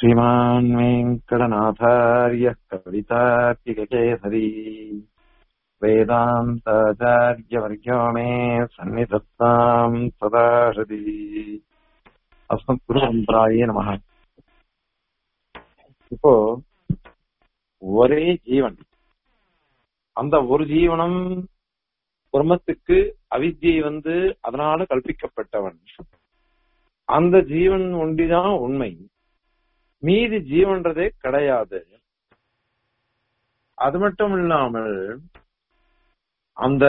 श्रीमान् वेङ्कटनाथार्यः कवितार्किककेसरी वेदान्ताचार्यवर्यो मे सन्निधत्ताम् सदाशति அஸ்மத்குருபரம்பராயே நமக இப்போ ஒரே ஜீவன் அந்த ஒரு ஜீவனம் பிரம்மத்துக்கு அவித்யை வந்து அதனால கல்பிக்கப்பட்டவன் அந்த ஜீவன் ஒன்றிதான் உண்மை மீதி ஜீவன்றதே கிடையாது அது மட்டும் இல்லாமல் அந்த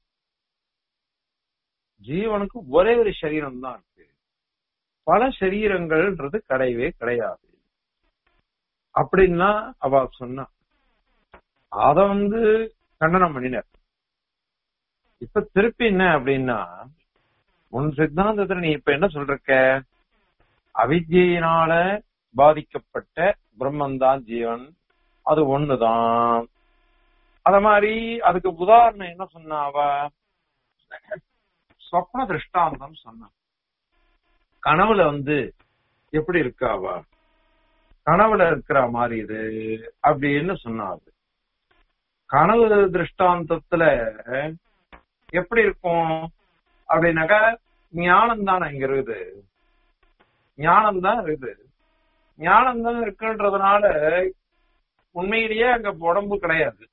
ஜீவனுக்கு ஒரே ஒரு சரீரம் தான் இருக்கு பல சரீரங்கள்ன்றது கிடையவே கிடையாது அப்படின்னா அவ சொன்னா அத வந்து கண்டனம் பண்ணினார் இப்ப திருப்பி என்ன அப்படின்னா உன் சித்தாந்தத்துல நீ இப்ப என்ன சொல்றக்க அவித்யினால பாதிக்கப்பட்ட பிரம்மந்தான் ஜீவன் அது ஒண்ணுதான் அத மாதிரி அதுக்கு உதாரணம் என்ன சொன்னா அவ சொப்ன திருஷ்டாந்தம் சொன்னான் கனவுல வந்து எப்படி இருக்கா அவ கனவுல இருக்கிற மாதிரி இது அப்படின்னு சொன்னாது கனவு திருஷ்டாந்தத்துல எப்படி இருக்கும் அப்படின்னாக்கா ஞானம் தானே இங்க இருக்குது ஞானம் தான் இருக்குது ஞானம் தான் இருக்குன்றதுனால உண்மையிலேயே அங்க உடம்பு கிடையாது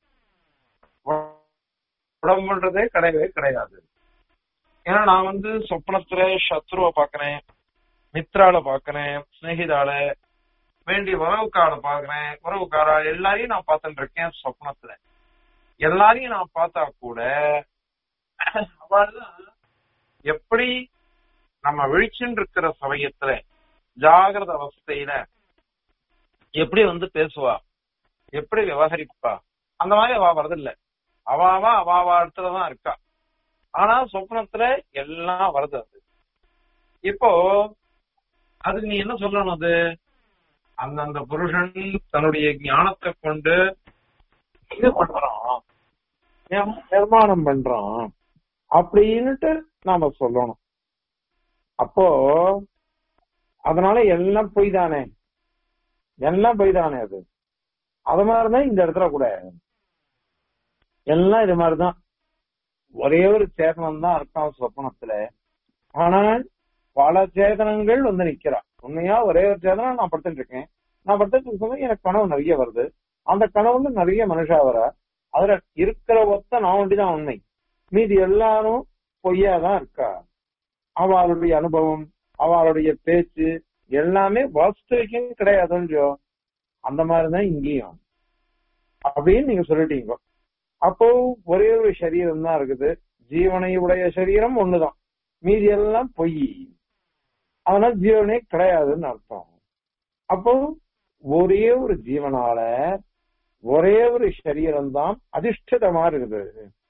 உடம்புன்றதே கிடையவே கிடையாது ஏன்னா நான் வந்து சொப்னத்துல சத்ருவ பாக்குறேன் மித்ரால பாக்குறேன் சிநேகிதால வேண்டிய உறவுக்கார பாக்குறேன் உறவுக்காரா எல்லாரையும் நான் பார்த்துட்டு இருக்கேன் சொப்னத்துல எல்லாரையும் நான் பார்த்தா கூட அவள்தான் எப்படி நம்ம விழிச்சுட்டு இருக்கிற சமயத்துல ஜாகிரத அவஸ்தையில எப்படி வந்து பேசுவா எப்படி விவகரிப்பா அந்த மாதிரி அவ வரதில்ல அவாவா அவாவா இடத்துலதான் இருக்கா ஆனா சொப்னத்துல எல்லாம் வருது அது இப்போ அது நீ என்ன சொல்லணும் அது அந்தந்த புருஷன் தன்னுடைய ஞானத்தை கொண்டு இது பண்றான் நிர்மாணம் பண்றான் அப்படின்னுட்டு நாம சொல்லணும் அப்போ அதனால எல்லாம் பொய் தானே எல்லாம் பொய் தானே அது அது மாதிரிதான் இந்த இடத்துல கூட எல்லாம் இது மாதிரிதான் ஒரே ஒரு சேதனம் தான் இருக்கான் சொப்பனத்துல ஆனால் பல சேதனங்கள் வந்து நிக்கிறான் உண்மையா ஒரே ஒரு சேதனம் நான் படுத்துட்டு இருக்கேன் நான் படுத்துட்டு சொல்ல எனக்கு கனவு நிறைய வருது அந்த கனவுல நிறைய மனுஷா வர அதுல இருக்கிற ஒத்த நான் ஒண்டிதான் உண்மை மீதி எல்லாரும் பொய்யாதான் இருக்கா அவளுடைய அனுபவம் அவளுடைய பேச்சு எல்லாமே வாஸ்தவிக்கம் கிடையாதுன்றோ அந்த மாதிரிதான் இங்கேயும் அப்படின்னு நீங்க சொல்லிட்டீங்க அப்போ ஒரே ஒரு சரீரம் தான் இருக்குது ஜீவனை உடைய சரீரம் ஒண்ணுதான் மீதி எல்லாம் பொய் அதனால ஜீவனே கிடையாதுன்னு அர்த்தம் அப்போ ஒரே ஒரு ஜீவனால ஒரே ஒரு சரீரம் தான் அதிஷ்டிதமா இருக்குது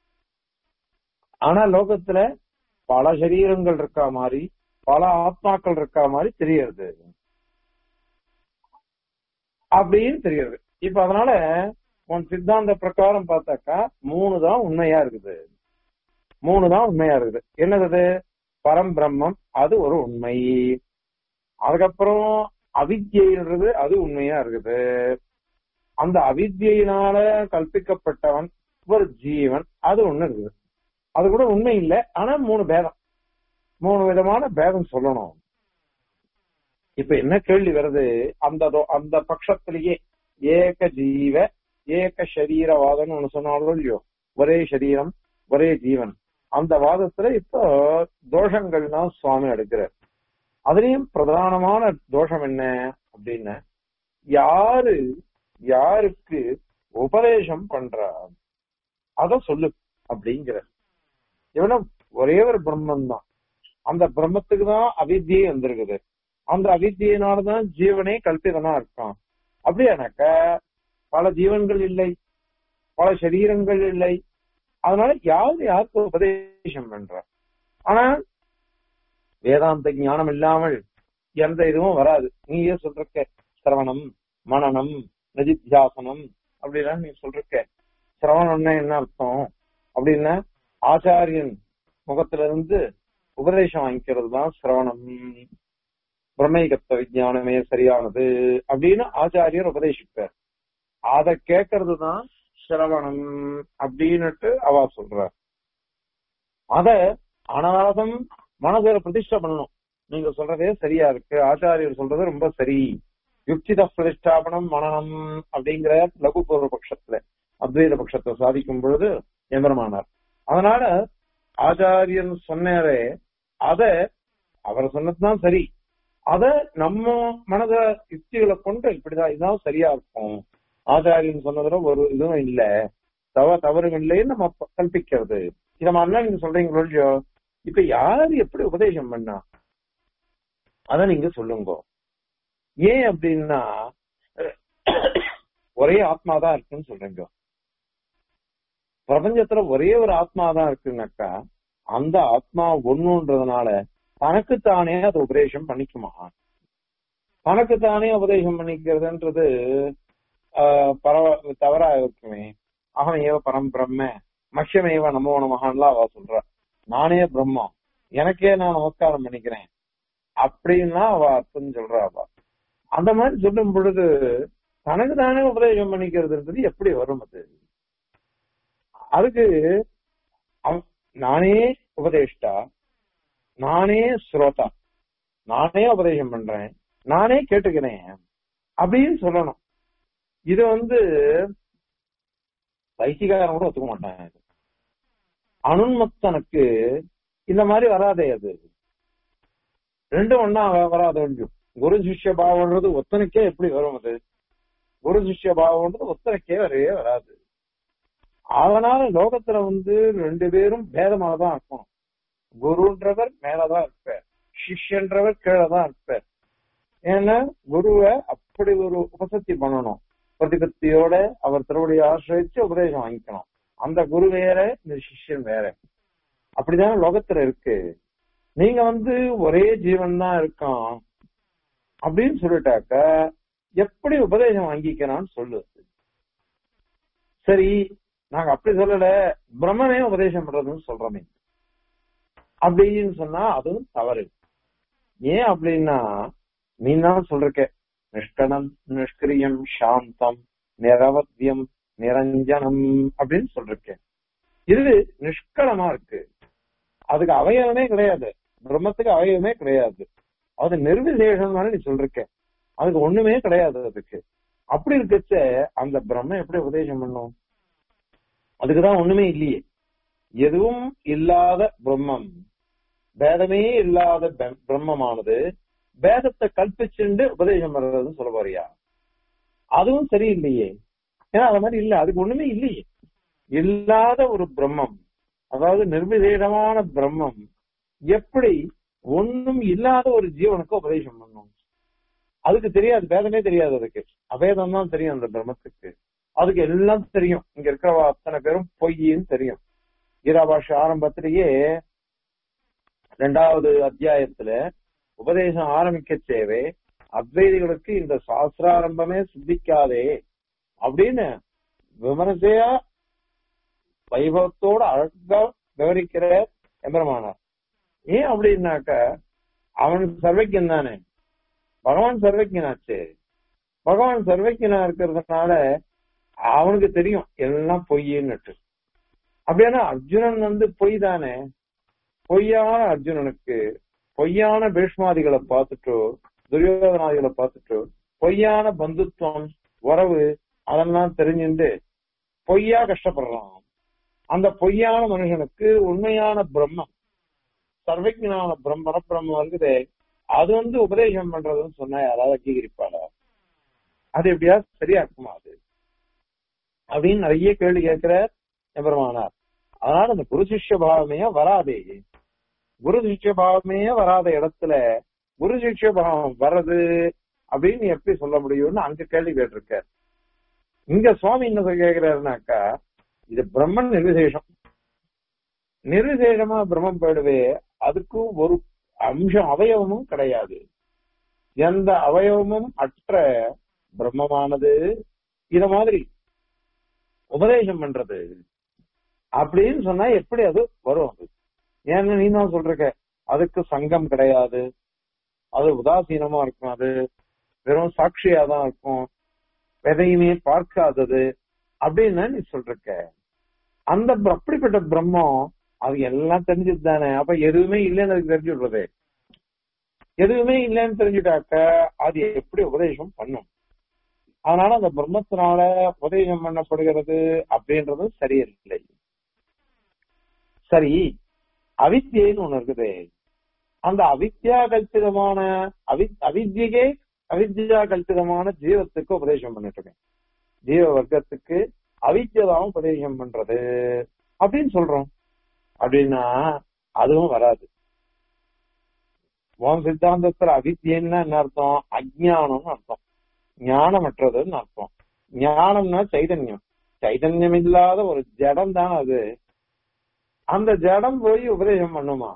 ஆனா லோகத்துல பல சரீரங்கள் இருக்கா மாதிரி பல ஆத்மாக்கள் இருக்கா மாதிரி தெரியறது அப்படின்னு தெரியுது இப்ப அதனால உன் சித்தாந்த பிரகாரம் பார்த்தாக்கா மூணு தான் உண்மையா இருக்குது மூணு தான் உண்மையா இருக்குது என்னது பரம்பிரம்மம் அது ஒரு உண்மை அதுக்கப்புறம் அவித்யன்றது அது உண்மையா இருக்குது அந்த அவித்யினால கல்பிக்கப்பட்டவன் ஒரு ஜீவன் அது ஒண்ணு இருக்குது அது கூட உண்மை இல்லை ஆனா மூணு பேதம் மூணு விதமான பேதம் சொல்லணும் இப்ப என்ன கேள்வி வருது அந்த அந்த பட்சத்திலேயே ஏக ஜீவ ஏக சரீரவாதம்னு ஒண்ணு சொன்னாலும் இல்லையோ ஒரே சரீரம் ஒரே ஜீவன் அந்த வாதத்துல இப்போ தோஷங்கள்லாம் சுவாமி எடுக்கிறார் அதுலயும் பிரதானமான தோஷம் என்ன அப்படின்னு யாரு யாருக்கு உபதேசம் பண்றா அத சொல்லு அப்படிங்கிற இவன ஒரே ஒரு பிரம்மன் தான் அந்த பிரம்மத்துக்கு தான் அவித்தியை வந்திருக்குது அந்த அவித்தியினாலதான் ஜீவனே கல்பிதனா இருக்கான் அப்படியானாக்க பல ஜீவன்கள் இல்லை பல சரீரங்கள் இல்லை அதனால யாரு யாருக்கு உபதேசம் பண்ற ஆனா வேதாந்த ஞானம் இல்லாமல் எந்த இதுவும் வராது நீயே சொல்றக்க சிரவணம் மனநம் நிதித்தியாசனம் அப்படிலாம் நீ சொல்றக்க சிரவணம்னா என்ன அர்த்தம் அப்படின்னா ஆச்சாரியன் முகத்துல இருந்து உபதேசம் வாங்கிக்கிறது தான் சிரவணம் பிரமைகத்த விஞ்ஞானமே சரியானது அப்படின்னு ஆச்சாரியர் உபதேசிப்பார் அத கேட்கறது தான் சிரவணம் அப்படின்னுட்டு அவ சொல்ற அத அனாதம் மனதில பிரதிஷ்டை பண்ணணும் நீங்க சொல்றதே சரியா இருக்கு ஆச்சாரியர் சொல்றது ரொம்ப சரி யுக்தித பிரதிஷ்டாபனம் மனநம் அப்படிங்கிற லகு பூர்வ பட்சத்துல அத்வைத பட்சத்தை சாதிக்கும் பொழுது எம்பெருமானார் அதனால ஆச்சாரியன் சொன்னாரே அத அவர் சொன்னதுதான் சரி அத நம்ம மனத யுக்திகளை கொண்டு இப்படிதான் இதுதான் சரியா இருக்கும் ஆச்சாரியன் சொன்னதுல ஒரு இதுவும் இல்ல தவ தவறும் இல்லைன்னு நம்ம ப- கல்பிக்கிறது இத மாதிரிலாம் நீங்க சொல்றீங்களோ இல்லையோ இப்ப யாரு எப்படி உபதேசம் பண்ணா அத நீங்க சொல்லுங்க ஏன் அப்படின்னா ஒரே ஆத்மா தான் இருக்குன்னு சொல்றீங்க பிரபஞ்சத்துல ஒரே ஒரு ஆத்மா தான் இருக்குன்னாக்கா அந்த ஆத்மா ஒண்ணுன்றதுனால தனக்குத்தானே அது உபதேசம் பண்ணிக்குமா தனக்குத்தானே உபதேசம் பண்ணிக்கிறதுன்றது ஆஹ், பரவ தவறா இருக்குமே அகம் ஏவ பரம் பிரம்ம மக்ஷமேவ நமோ நமகான்லாம் அவ சொல்றா நானே பிரம்மம் எனக்கே நான் நமஸ்காரம் பண்ணிக்கிறேன் அப்படின்னா அவ அர்த்தம் சொல்றா அவ அந்த மாதிரி சொல்லும் பொழுது தனக்கு தானே உபதேசம் பண்ணிக்கிறதுன்றது எப்படி வரும் அது அதுக்கு அவ- நானே உபதேஷ்டா நானே ஸ்ரோதா நானே உபதேசம் பண்றேன் நானே கேட்டுக்கிறேன் அப்படின்னு சொல்லணும் இது வந்து வைத்திகாரம் கூட ஒத்துக்க மாட்டாங்க இது. அனுன்மத்தனுக்கு இந்த மாதிரி வராதே அது ரெண்டும் ஒன்னா வராது கொஞ்சம் குரு சிஷ்ய பாவம்ன்றது ஒத்தனுக்கே எப்படி வரும் அது குரு சிஷ்ய பாவம்ன்றது ஒத்தனுக்கே வரவே வராது அதனால லோகத்துல வந்து ரெண்டு பேரும் பேதமானதான் இருக்கணும் குருன்றவர் மேலதான் இருப்பார் சிஷ்யன்றவர் கீழதான் இருப்பார் ஏன்னா குருவை அப்படி ஒரு உபசக்தி பண்ணணும் பிரதிபத்தியோட அவர் திருவடியை ஆசிரியச்சு உபதேசம் வாங்கிக்கணும் அந்த குரு வேற இந்த சிஷ்யன் வேற அப்படிதானே லோகத்துல இருக்கு நீங்க வந்து ஒரே ஜீவன் தான் இருக்கான் அப்படின்னு சொல்லிட்டாக்க எப்படி உபதேசம் வாங்கிக்கிறான்னு சொல்லுது சரி நாங்க அப்படி சொல்லல பிரம்மனே உபதேசம் பண்றதுன்னு சொல்றோமே அப்படின்னு சொன்னா அதுவும் தவறு ஏன் அப்படின்னா நீ தான் சொல்றக்க நிஷ்கணம் நிஷ்கிரியம் சாந்தம் நிரவத்தியம் நிரஞ்சனம் அப்படின்னு சொல்றக்க இது நிஷ்கலமா இருக்கு அதுக்கு அவயவமே கிடையாது பிரம்மத்துக்கு அவயவமே கிடையாது அது நிர்விசேஷம் தானே நீ சொல்றக்க அதுக்கு ஒண்ணுமே கிடையாது அதுக்கு அப்படி இருக்கச்ச அந்த பிரம்மம் எப்படி உபதேசம் பண்ணும் அதுக்குதான் ஒண்ணுமே இல்லையே எதுவும் இல்லாத பிரம்மம் பேதமே இல்லாத பெ- பிரம்மமானது பேதத்தை கல்பிச்சுண்டு உபதேசம் பண்றதுன்னு சொல்ல போறியா அதுவும் சரியில்லையே ஏன்னா அது மாதிரி இல்ல அதுக்கு ஒண்ணுமே இல்லையே இல்லாத ஒரு பிரம்மம் அதாவது நிர்விதேடமான பிரம்மம் எப்படி ஒண்ணும் இல்லாத ஒரு ஜீவனுக்கு உபதேசம் பண்ணும் அதுக்கு தெரியாது பேதமே தெரியாது அதுக்கு அபேதம் தான் தெரியும் அந்த பிரம்மத்துக்கு அதுக்கு எல்லாம் தெரியும் இங்க இருக்கிற அத்தனை பேரும் பொய்ன்னு தெரியும் கீதா பாஷ ஆரம்பத்திலேயே ரெண்டாவது அத்தியாயத்துல உபதேசம் ஆரம்பிக்க தேவை அத்வைதிகளுக்கு இந்த சாஸ்திராரம்பமே சித்திக்காதே அப்படின்னு விமர்சையா வைபவத்தோட அழகா விவரிக்கிற எம்பெருமானார் ஏன் அப்படின்னாக்க அவனுக்கு சர்வக்கியம் தானே பகவான் சர்வக்கியனாச்சு பகவான் சர்வக்கியனா இருக்கிறதுனால அவனுக்கு தெரியும் எல்லாம் பொய்ன்னுட்டு அப்படியானா அர்ஜுனன் வந்து பொய் தானே பொய்யான அர்ஜுனனுக்கு பொய்யான பீஷ்மாதிகளை பார்த்துட்டோ துரியோதனாதிகளை பார்த்துட்டோ பொய்யான பந்துத்துவம் உறவு அதெல்லாம் தெரிஞ்சுட்டு பொய்யா கஷ்டப்படுறான் அந்த பொய்யான மனுஷனுக்கு உண்மையான பிரம்மம் சர்வஜனான பிரம் பரபிரம்மம் இருக்குதே அது வந்து உபதேசம் பண்றதுன்னு சொன்னா யாராவது அங்கீகரிப்பாளா அது எப்படியா சரியா இருக்குமா அது அப்படின்னு நிறைய கேள்வி கேட்கிற எம்பெருமானார் அதனால அந்த குரு சிஷ்ய பாவமே வராதே குரு சிஷ்ய பாவமே வராத இடத்துல குரு சிஷ்ய பாவம் வர்றது அப்படின்னு எப்படி சொல்ல முடியும்னு அங்க கேள்வி கேட்டிருக்கார் இங்க சுவாமி என்ன சொல்லி கேட்கிறாருனாக்கா இது பிரம்மன் நிர்விசேஷம் நிர்விசேஷமா பிரம்மம் போயிடுவே அதுக்கு ஒரு அம்சம் அவயவமும் கிடையாது எந்த அவயவமும் அற்ற பிரம்மமானது இத மாதிரி உபதேசம் பண்றது அப்படின்னு சொன்னா எப்படி அது வரும் அது ஏன்னு நீ தான் சொல்றக்க அதுக்கு சங்கம் கிடையாது அது உதாசீனமா இருக்கும் அது வெறும் சாட்சியா தான் இருக்கும் எதையுமே பார்க்காதது அப்படின்னு நீ சொல்லிருக்க அந்த பிர- அப்படிப்பட்ட பிரம்மம் அது எல்லாம் தெரிஞ்சது தானே அப்ப எதுவுமே இல்லைன்னு அதுக்கு தெரிஞ்சு விடுறது எதுவுமே இல்லைன்னு தெரிஞ்சுட்டாக்க அது எப்படி உபதேசம் பண்ணும் அதனால அந்த பிரம்மத்தினால உபதேசம் பண்ணப்படுகிறது அப்படின்றது சரியில்லை சரி அவித்யன்னு ஒண்ணு இருக்குது அந்த அவித்யா கல்பிதமான அவி அவித்யகே அவித்யா கல்பிதமான ஜீவத்துக்கு உபதேசம் பண்ணிட்டு இருக்கேன் ஜீவ வர்க்கத்துக்கு அவித்யதான் உபதேசம் பண்றது அப்படின்னு சொல்றோம் அப்படின்னா அதுவும் வராது உன் சித்தாந்தத்துல அவித்யன்னா என்ன அர்த்தம் அஜ்ஞானம்னு அர்த்தம் ஞானமற்றதுன்னு அர்த்தம் ஞானம்னா சைதன்யம் சைதன்யம் இல்லாத ஒரு ஜடம் தான் அது அந்த ஜடம் போய் உபதேசம் பண்ணுமா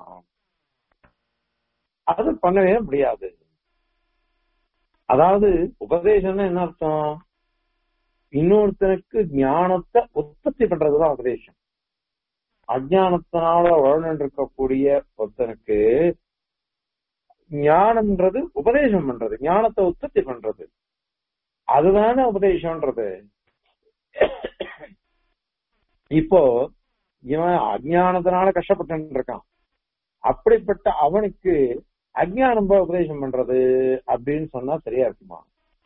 அது பண்ணவே முடியாது அதாவது உபதேசம்னா என்ன அர்த்தம் இன்னொருத்தனுக்கு ஞானத்தை உற்பத்தி பண்றதுதான் உபதேசம் அஜானத்தினால உழந்து இருக்கக்கூடிய ஒருத்தனுக்கு ஞானம்ன்றது உபதேசம் பண்றது ஞானத்தை உற்பத்தி பண்றது அதுதானே உபதேசம்ன்றது இப்போ இவன் அஜானத்தினால கஷ்டப்பட்டு இருக்கான் அப்படிப்பட்ட அவனுக்கு அஜ்ஞானம் போய் உபதேசம் பண்றது அப்படின்னு சொன்னா சரியா இருக்குமா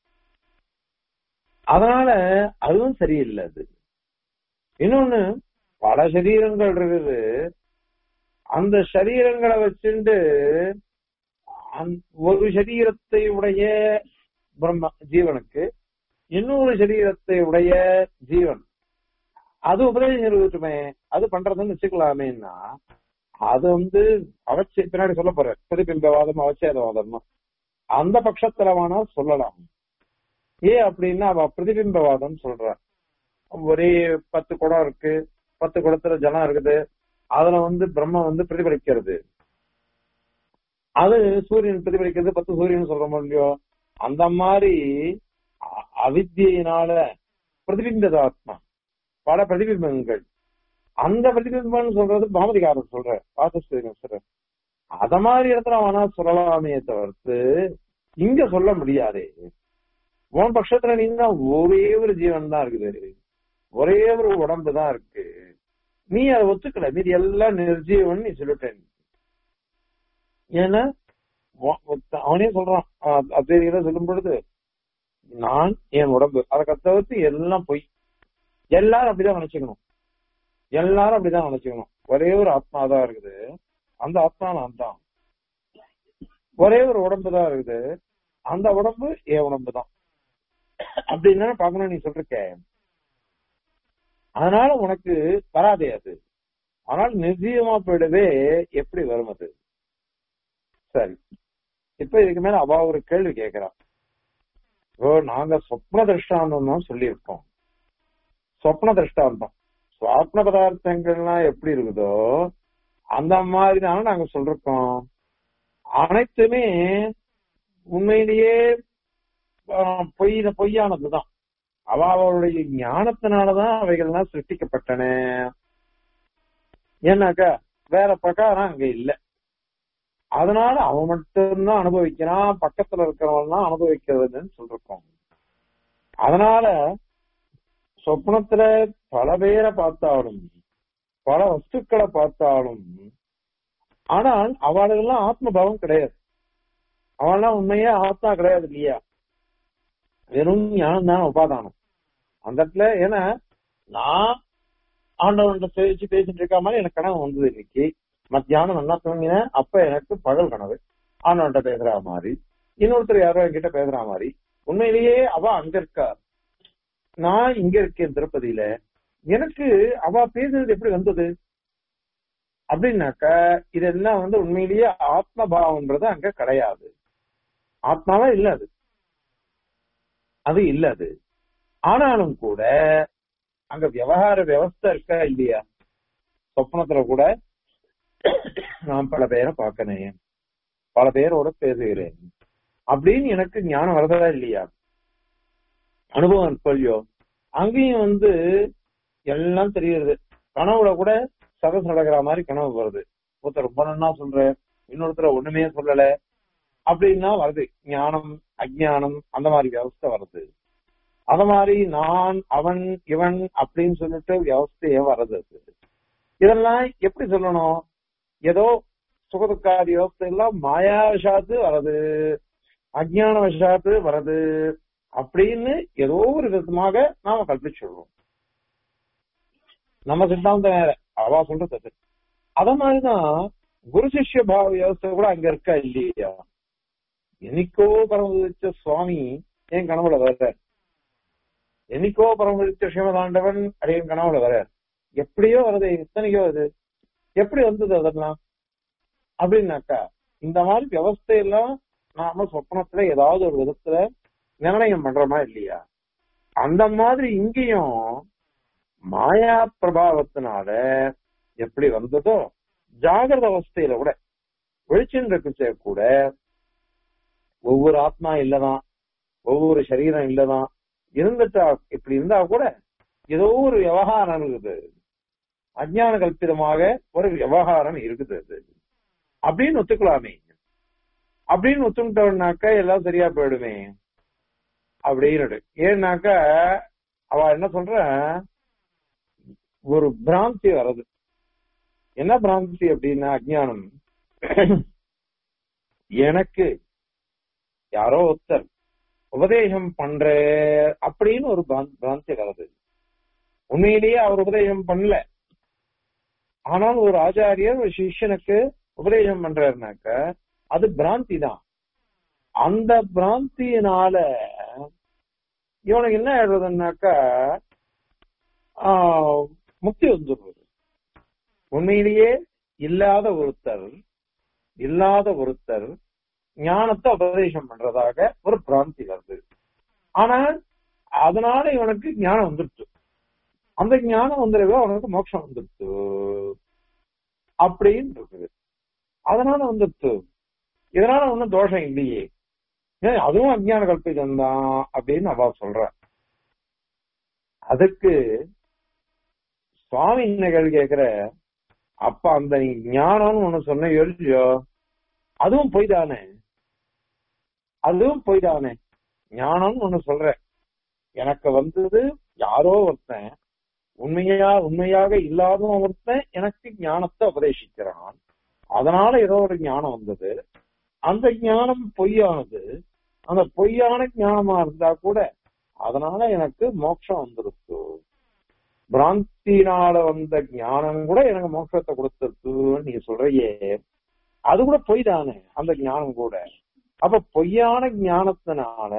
அதனால அதுவும் சரியில்லை அது இன்னொன்னு பல சரீரங்கள் இருக்குது அந்த சரீரங்களை வச்சுட்டு அந்த- ஒரு சரீரத்தை உடைய பிரம்ம ஜீவனுக்கு இன்னொரு சரீரத்தை உடைய ஜீவன் அது உபதேசம் இருக்கட்டுமே அது பண்றதுன்னு வச்சுக்கலாமேன்னா அது வந்து அவச்சே பின்னாடி சொல்ல போற பிரதிபிம்பவாதம் அவச்சேதவாதம் அந்த பட்சத்துல வேணா சொல்லலாம் ஏன் அப்படின்னா அவ பிரதிபிம்பவாதம் சொல்ற ஒரே பத்து குடம் இருக்கு பத்து குடத்துல ஜலம் இருக்குது அதுல வந்து பிரம்ம வந்து பிரதிபலிக்கிறது அது சூரியன் பிரதிபலிக்கிறது பத்து சூரியன் சொல்ற முடியும் அந்த மாதிரி அ- அவித்யினால பிரதிபிம்பத ஆத்மா பல பிரதிபிம்பங்கள் அந்த பிரதிபிம்பம்னு சொல்றது பாமதிகாரர் சொல்ற பாசஸ்தீரன் சொல்ற அத மாதிரி இடத்துல அவனா சொல்லலாமே தவிர்த்து இங்க சொல்ல முடியாதே உன் பட்சத்துல நீங்க ஒரே ஒரு ஜீவன் தான் இருக்குது ஒரே ஒரு உடம்பு தான் இருக்கு நீ அதை ஒத்துக்கல மீதி எல்லாம் நிர்ஜீவன் நீ சொல்லிட்டேன் ஏன்னா உ- ஒத்த- அவனே சொல்றான் அஹ் அத்வைதிகளை சொல்லும் பொழுது நான் என் உடம்பு அதை தவிர்த்து எல்லாம் பொய் எல்லாரும் அப்படிதான் நினைச்சுக்கணும் எல்லாரும் அப்படிதான் நினைச்சுக்கணும் ஒரே ஒரு ஆத்மா தான் இருக்குது அந்த ஆத்மா நான் தான் ஒரே ஒரு உடம்பு தான் இருக்குது அந்த உடம்பு என் உடம்பு தான் அப்படின்னு பாக்கணும் நீ சொல்லிருக்க அதனால உனக்கு வராதே அது ஆனால் நிர்ஜீவமா போயிடவே எப்படி வரும் அது சரி இப்ப இதுக்கு மேல அவ ஒரு கேள்வி கேக்குறா ஓ நாங்க சொப்ன திருஷ்டாந்தம் தான் சொல்லியிருக்கோம் சொப்ன திருஷ்டாந்தம் சுவாப்ன பதார்த்தங்கள்லாம் எப்படி இருக்குதோ அந்த மாதிரி தானே நாங்க சொல்றோம் அனைத்துமே உண்மையிலேயே ஆஹ், பொய் பொய்யானதுதான் அவ அவளுடைய ஞானத்தினாலதான் அவைகள்லாம் சிருஷ்டிக்கப்பட்டன ஏன்னாக்கா வேற பிரகாரம் அங்க இல்ல அதனால அவன் மட்டும்தான் அனுபவிக்கிறான் பக்கத்துல இருக்கிறவன் அனுபவிக்கிறதுன்னு சொல்லிருக்கோம் அதனால சொப்னத்துல பல பேரை பார்த்தாலும் பல வஸ்துக்களை பார்த்தாலும் ஆனால் அவளுக்கெல்லாம் ஆத்மபாவம் கிடையாது அவன்லாம் உண்மையா ஆத்மா கிடையாது இல்லையா வெறும் ஞானம் தான் உபாதானம் அந்த இடத்துல ஏன்னா நான் ஆண்டவன்கிட்ட பேசி பேசிட்டு இருக்க மாதிரி எனக்கு கனவு வந்தது இன்னைக்கு மத்தியானம் நல்லா தூங்கினேன் அப்ப எனக்கு பகல் கனவு ஆண்டவன்கிட்ட பேசுற மாதிரி இன்னொருத்தர் யாரோ என்கிட்ட பேசுற மாதிரி உண்மையிலேயே அவ அங்க இருக்கா நான் இங்க இருக்கேன் திருப்பதியில எனக்கு அவ பேசுறது எப்படி வந்தது அப்படின்னாக்கா இதெல்லாம் வந்து உண்மையிலேயே ஆத்மபாவம்ன்றது அங்க கிடையாது ஆத்மாவா இல்ல அது அது இல்ல அது ஆனாலும் கூட அங்க விவகார வியவஸ்தை இருக்கா இல்லையா சொப்னத்துல கூட நான் பல பேரை பார்க்கறேன் பல பேரோட பேசுகிறேன் அப்படின்னு எனக்கு ஞானம் வரதா இல்லையா அனுபவம் இருக்கு இல்லையோ அங்கேயும் வந்து எல்லாம் தெரியுது கனவுல கூட சதஸ் நடக்கிற மாதிரி கனவு வருது ஒருத்தர் ரொம்ப நன்னா சொல்ற இன்னொருத்தர் ஒண்ணுமே சொல்லல அப்படின்னா வருது ஞானம் அஜ்ஞானம் அந்த மாதிரி வியவஸ்தை வருது அத மாதிரி நான் அவன் இவன் அப்படின்னு சொல்லிட்டு வியவஸ்தையே வருது அது. இதெல்லாம் எப்படி சொல்லணும் ஏதோ சுகதுக்காதி வியவஸ்தை எல்லாம் மாயா விஷாத்து வருது அஜ்ஞான விஷாத்து வருது அப்படின்னு ஏதோ ஒரு விதமாக நாம கல்பிச்சு சொல்றோம் நம்ம சித்தாந்தம் வேற அவா சொல்றது அது அத மாதிரிதான் குரு சிஷ்ய பாவ வியவஸ்தை கூட அங்க இருக்கா இல்லையா என்னைக்கோ பரமதிச்ச சுவாமி என் கனவுல வர்ற என்னைக்கோ பரமதிச்ச சிவதாண்டவன் அது என் கனவுல வர எப்படியோ வருது எத்தனையோ அது எப்படி வந்தது அதெல்லாம் அப்படின்னாக்கா இந்த மாதிரி வியவஸ்தையெல்லாம் நாம சொப்னத்துல ஏதாவது ஒரு விதத்துல நிர்ணயம் பண்றோமா இல்லையா அந்த மாதிரி இங்கேயும் மாயா பிரபாவத்தினால எப்படி வந்ததோ ஜாகிரத அவஸ்தையில கூட வெளிச்சம் இருக்குச்சே கூட ஒவ்வொரு ஆத்மா இல்லதான் ஒவ்வொரு சரீரம் இல்லதான் இருந்துட்டா இப்படி இருந்தா கூட ஏதோ ஒரு விவகாரம் இருக்குது அஜ்ஞான கல்பிதமாக ஒரு விவகாரம் இருக்குது அது அப்படின்னு ஒத்துக்கலாமே அப்படின்னு ஒத்துக்கிட்டோம்னாக்கா எல்லாம் சரியா போயிடுமே அப்படின்னு ஏன்னாக்கா அவ என்ன சொல்ற ஒரு பிராந்தி வர்றது என்ன பிராந்தி அப்படின்னா அஜ்ஞானம் எனக்கு யாரோ ஒருத்தர் உபதேசம் பண்ற அப்படின்னு ஒரு பிராந்தி பிராந்தி வருது உண்மையிலேயே அவர் உபதேசம் பண்ணல ஆனால் ஒரு ஆச்சாரியர் ஒரு சிஷ்யனுக்கு உபதேசம் பண்றாருனாக்க அது பிராந்தி தான் அந்த பிராந்தியினால இவனுக்கு என்ன ஆயிடுறதுன்னாக்கா ஆஹ், முக்தி வந்துடுறது உண்மையிலேயே இல்லாத ஒருத்தர் இல்லாத ஒருத்தர் ஞானத்தை உபதேசம் பண்றதாக ஒரு பிராந்தி வருது ஆனால் அதனால இவனுக்கு ஞானம் வந்துடுச்சு அந்த ஞானம் வந்துடவே அவனுக்கு மோட்சம் வந்துடுச்சு அப்படின்னு இருக்குது அதனால வந்துடுச்சு இதனால ஒன்னும் தோஷம் இல்லையே ஏன் அதுவும் அஜ்ஞான கல்பிதம் தான் அப்படின்னு அவ சொல்ற அதுக்கு சுவாமி என்ன கேள்வி கேக்குற அப்ப அந்த நீ ஞானம்னு ஒண்ணு சொன்ன யோசிச்சோ அதுவும் பொய் தானே அதுவும் பொய் தானே ஞானம்னு ஒண்ணு சொல்ற எனக்கு வந்தது யாரோ ஒருத்தன் உண்மையா உண்மையாக இல்லாத ஒருத்தன் எனக்கு ஞானத்தை உபதேசிக்கிறான் அதனால ஏதோ ஒரு ஞானம் வந்தது அந்த ஞானம் பொய்யானது அந்த பொய்யான ஞானமா இருந்தா கூட அதனால எனக்கு மோட்சம் வந்துருச்சு பிராந்தினால வந்த ஞானம் கூட எனக்கு மோட்சத்தை கொடுத்துருச்சுன்னு நீ சொல்றியே அது கூட பொய் தானே அந்த ஞானம் கூட அப்ப பொய்யான ஞானத்தினால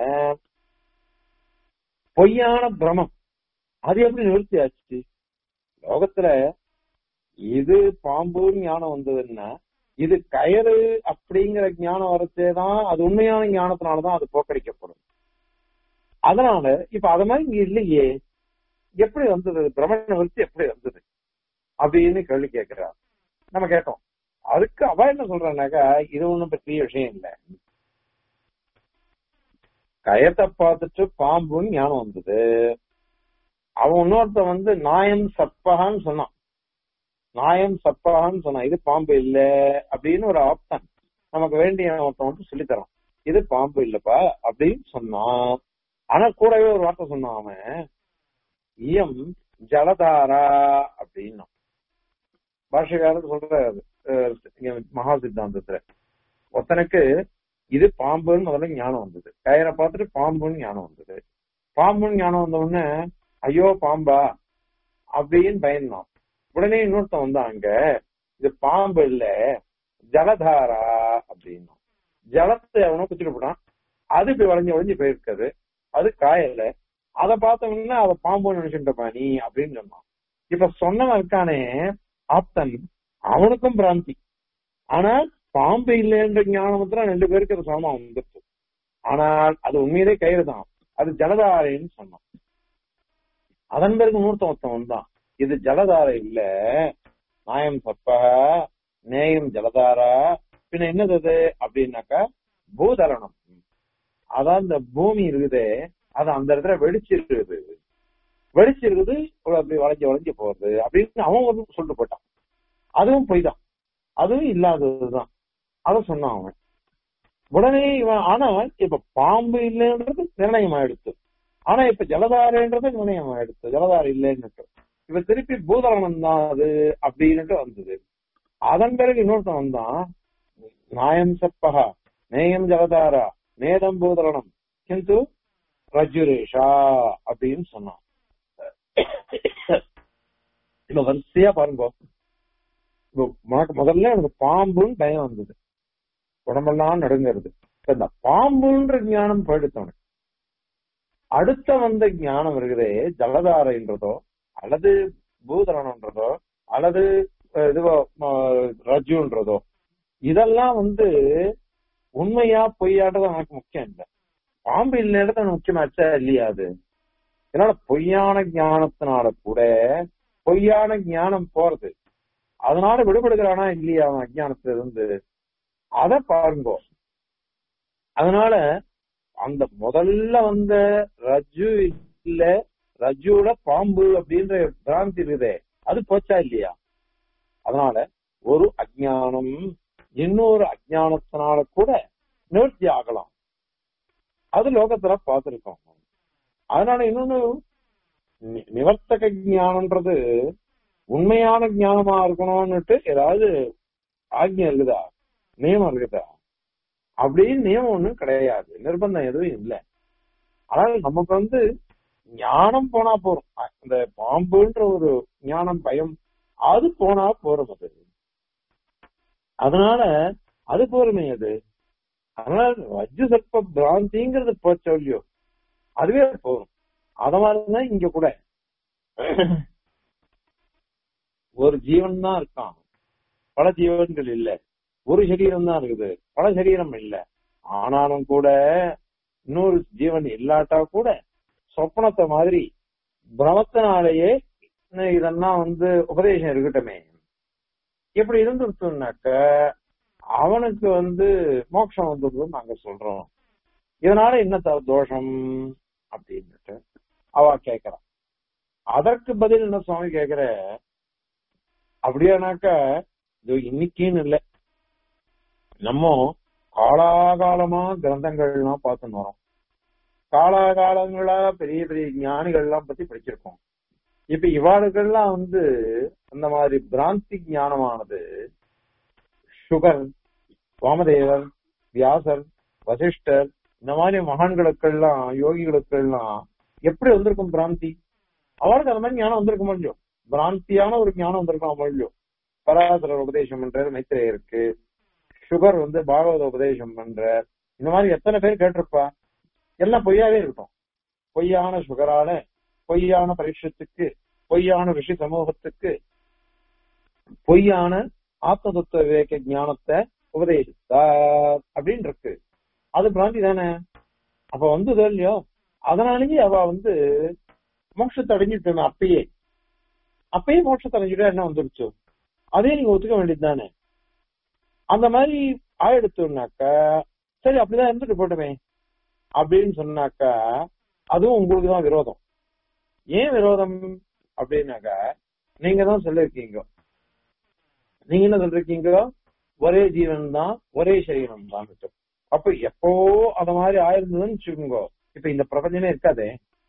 பொய்யான பிரமம் அது எப்படி நிவர்த்தி ஆச்சு லோகத்துல இது பாம்புன்னு ஞானம் வந்ததுன்னா இது கயறு அப்படிங்கிற ஞானம் வரச்சேதான் அது உண்மையான ஞானத்தினாலதான் அது போக்கடிக்கப்படும் அதனால இப்ப அது மாதிரி இங்க இல்லையே எப்படி வந்தது பிரமண நிவர்த்தி எப்படி வந்தது அப்படின்னு கேள்வி கேட்கிறா நம்ம கேட்டோம் அதுக்கு அவ என்ன சொல்றானாக்கா இது ஒண்ணும் பெரிய விஷயம் இல்ல கயத்தை பார்த்துட்டு பாம்புன்னு ஞானம் வந்தது அவன் இன்னொருத்த வந்து நாயம் சப்பகான்னு சொன்னான் நாயம் சப்பகான்னு சொன்னான் இது பாம்பு இல்ல அப்படின்னு ஒரு ஆப்தான் நமக்கு வேண்டிய ஒருத்தன் வந்து சொல்லித்தரான் இது பாம்பு இல்லப்பா அப்படின்னு சொன்னான் ஆனா கூடவே ஒரு வார்த்தை சொன்னான் அவன் இயம் ஜலதாரா அப்படின்னா பாஷகாரர் சொல்றாரு அஹ், இங்க மகா சித்தாந்தத்துல ஒருத்தனுக்கு இது பாம்புன்னு முதல்ல ஞானம் வந்தது கயிறை பார்த்துட்டு பாம்புன்னு ஞானம் வந்தது பாம்புன்னு ஞானம் வந்த உடனே ஐயோ பாம்பா அப்படின்னு பயந்தான் உடனே இன்னொருத்தன் வந்தான் அங்க இது பாம்பு இல்ல ஜலதாரா அப்படின்னா ஜலத்தை அவனை குத்திட்டு போட்டான் அது இப்படி வளைஞ்சு வளைஞ்சு போயிருக்காது அது காயல அதை பார்த்தவங்கன்னா அதை பாம்பு நினைச்சுட்டப்பா நீ அப்படின்னு சொன்னான் இப்ப சொன்னவன் இருக்கானே ஆப்தன் அவனுக்கும் பிராந்தி ஆனா பாம்பு இல்லைன்ற ஞானத்துல ரெண்டு பேருக்கு அது சமமா வந்துருச்சு ஆனால் அது உண்மையிலே கயிறு தான் அது ஜலதாரைன்னு சொன்னான் அதன் பிறகு இன்னொருத்தன் ஒருத்தன் வந்தான் இது ஜலதாரை இல்ல நாயம் சப்பா நேயம் ஜலதாரா பின்ன என்னது அது அப்படின்னாக்கா பூதரணம் அதான் இந்த பூமி இருக்குதே அது அந்த இடத்துல வெடிச்சிருக்குது வெடிச்சிருக்குது அப்படி வளைஞ்சு வளைஞ்சு போறது அப்படின்னு அவன் வந்து சொல்லிட்டு போட்டான் அதுவும் பொய் தான் அதுவும் இல்லாததுதான் அத சொன்னான் அவன் உடனே இவன் ஆனா இப்ப பாம்பு இல்லைன்றது நிர்ணயம் ஆயிடுச்சு ஆனா இப்ப ஜலதாரன்றது நிர்ணயம் ஆயிடுச்சு ஜலதார இல்லைன்னுட்டு இப்ப திருப்பி பூதரணம் தான் அது அப்படின்னுட்டு வந்தது அதன் பிறகு இன்னொருத்தன் வந்தான் நாயம் சப்பகா நேயம் ஜலதாரா நேதம் பூதரணம் கிந்து ரஜுரேஷா அப்படின்னு சொன்னான் இப்ப வரிசையா பாருங்க இப்போ உனக்கு முதல்ல எனக்கு பாம்புன்னு பயம் வந்தது உடம்பெல்லாம் நடுங்கிறது இப்ப இந்த பாம்புன்ற ஞானம் போயிடுத்தவனுக்கு அடுத்த வந்த ஞானம் இருக்குதே ஜலதாரைன்றதோ அல்லது பூதரணன்றதோ அல்லது அஹ், இதுவோ ம- ரஜுன்றதோ இதெல்லாம் வந்து உண்மையா பொய்யாடுறது எனக்கு முக்கியம் இல்லை பாம்பு இல்லைன்றது எனக்கு முக்கியமாச்சா இல்லையா அது இதனால பொய்யான ஞானத்தினால கூட பொய்யான ஞானம் போறது அதனால விடுபடுகிறானா இல்லையா அவன் அஜானத்துல இருந்து அத பாருங்க அதனால அந்த முதல்ல வந்த ரஜு இல்ல ரஜுல பாம்பு அப்படின்ற பிராந்தி இருக்குதே அது போச்சா இல்லையா அதனால ஒரு அஜ்ஞானம் இன்னொரு அஜ்ஞானத்தினால கூட நிவர்த்தி ஆகலாம் அது லோகத்துல பார்த்திருக்கோம் அதனால இன்னொன்னு நி- நிவர்த்தக ஞானம்ன்றது உண்மையான ஞானமா இருக்கணும்னுட்டு ஏதாவது ஆக்ஞை இருக்குதா நியமம் இருக்குதா அப்படின்னு நியமம் ஒண்ணும் கிடையாது நிர்பந்தம் எதுவும் இல்லை ஆனால் நமக்கு வந்து ஞானம் போனா போறோம் அந்த பாம்புன்ற ஒரு ஞானம் பயம் அது போனா போறோம் அது அதனால அது போருமே அது அதனால வஜ்ஜு சர்ப்ப பிராந்திங்கிறது போச்சோ இல்லையோ அதுவே போதும் அத மாதிரிதான் இங்க கூட ஒரு ஜீவன் தான் இருக்கான் பல ஜீவன்கள் இல்ல ஒரு சரீரம் தான் இருக்குது பல சரீரம் இல்ல ஆனாலும் கூட இன்னொரு ஜீவன் இல்லாட்டா கூட சொப்பனத்தை மாதிரி பிரமத்தினாலேயே இதெல்லாம் வந்து உபதேசம் இருக்கட்டுமே இப்படி இருந்துருச்சுனாக்க அவனுக்கு வந்து மோட்சம் வந்துடுதுன்னு நாங்க சொல்றோம் இதனால என்ன த- தோஷம் அப்படின்னுட்டு அவ கேக்குறான் அதற்கு பதில் என்ன சுவாமி கேக்குற அப்படியானாக்க இது இன்னைக்குன்னு இல்ல நம்ம காலாகாலமா கிரந்தங்கள்லாம் பார்த்துன்னு வரோம் காலாகாலங்களா பெரிய பெரிய ஞானிகள்லாம் பத்தி படிச்சிருக்கோம் இப்ப இவாளுகள்லாம் வந்து அந்த மாதிரி பிராந்தி ஞானமானது சுகர் வாமதேவர் வியாசர் வசிஷ்டர் இந்த மாதிரி மகான்களுக்கெல்லாம் யோகிகளுக்கெல்லாம் எப்படி வந்திருக்கும் பிராந்தி அவளுக்கு அந்த மாதிரி ஞானம் வந்திருக்க முடியும் பிராந்தியான ஒரு ஞானம் வந்திருக்கும் முடியும் பராசரர் உபதேசம் பண்றாரு மைத்திரேயருக்கு சுகர் வந்து பாகவத உபதேசம் பண்ற இந்த மாதிரி எத்தனை பேர் கேட்டிருப்பா எல்லாம் பொய்யாவே இருக்கும் பொய்யான சுகரால பொய்யான பரீட்சத்துக்கு பொய்யான ரிஷி சமூகத்துக்கு பொய்யான ஆத்ம தத்துவ விவேக ஞானத்தை உபதேசித்தார் அப்படின்னு இருக்கு அது பிராந்தி தானே அப்ப வந்ததோ இல்லையோ அதனாலேயே அவ வந்து மோட்சத்தை அடைஞ்சிட்டு அப்பயே அப்பயே மோட்சத்தை அடைஞ்சிட்டா என்ன வந்துருச்சு அதே நீங்க ஒத்துக்க வேண்டியது தானே அந்த மாதிரி ஆயிடுத்துனாக்கா சரி அப்படிதான் இருந்துட்டு போட்டுமே அப்படின்னு சொன்னாக்கா அதுவும் உங்களுக்கு தான் விரோதம் ஏன் விரோதம் அப்படின்னாக்கா நீங்க தான் சொல்லிருக்கீங்க நீங்க என்ன சொல்லிருக்கீங்க ஒரே ஜீவன் தான் ஒரே சரீரம் தான் அப்ப எப்போ அத மாதிரி ஆயிருந்ததுன்னு வச்சுக்கோங்க இப்ப இந்த பிரபஞ்சமே இருக்காதே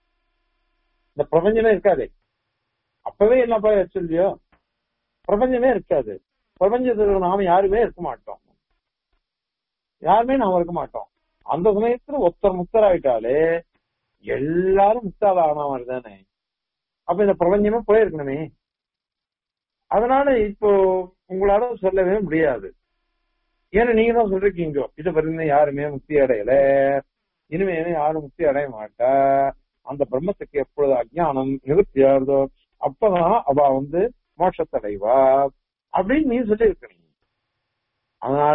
இந்த பிரபஞ்சமே இருக்காதே அப்பவே என்னப்பா சொல்லியோ பிரபஞ்சமே இருக்காது பிரபஞ்சத்துல நாம யாருமே இருக்க மாட்டோம் யாருமே நாம இருக்க மாட்டோம் அந்த சமயத்துல ஒருத்தர் முக்தர் ஆயிட்டாலே எல்லாரும் முக்தால ஆன மாதிரி தானே அப்ப இந்த பிரபஞ்சமே போயிருக்கணுமே அதனால இப்போ உங்களால சொல்லவே முடியாது ஏன்னா நீங்க தான் சொல்றீங்க இது வரைக்கும் யாருமே முக்தி அடையல இனிமே யாரும் முக்தி அடைய மாட்டா அந்த பிரம்மத்துக்கு எப்பொழுது அஜ்ஞானம் நிவர்த்தி ஆகுதோ அப்பதான் அவ வந்து மோட்சத்தடைவா அப்படின்னு நீ சொல்லி இருக்க அதனால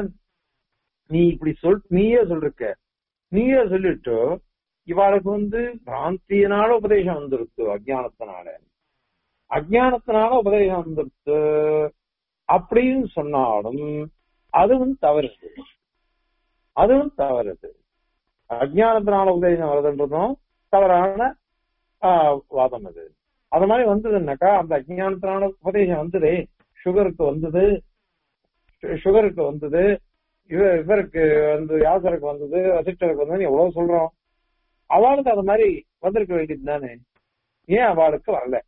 நீ இப்படி சொல் நீயே சொல்லிருக்க நீயே சொல்லிட்டு இவாளுக்கு வந்து பிராந்தியினால உபதேசம் வந்துருச்சு அஜ்ஞானத்தினால அஜ்ஞானத்தினால உபதேசம் வந்துருச்சு அப்படின்னு சொன்னாலும் அதுவும் தவறுது அதுவும் தவறுது அஜ்ஞானத்தினால உபதேசம் வருதுன்றதும் தவறான ஆஹ், வாதம் அது அது மாதிரி வந்ததுன்னாக்கா அந்த அஜ்ஞானத்தினால உபதேசம் வந்தது சுகருக்கு வந்தது சு- சுகருக்கு வந்தது இவ இவருக்கு வந்து யாசருக்கு வந்தது வசிஷ்டருக்கு வந்தது எவ்வளவு சொல்றோம் அவளுக்கு அது மாதிரி வந்திருக்க வேண்டியது தானே ஏன் அவளுக்கு வரல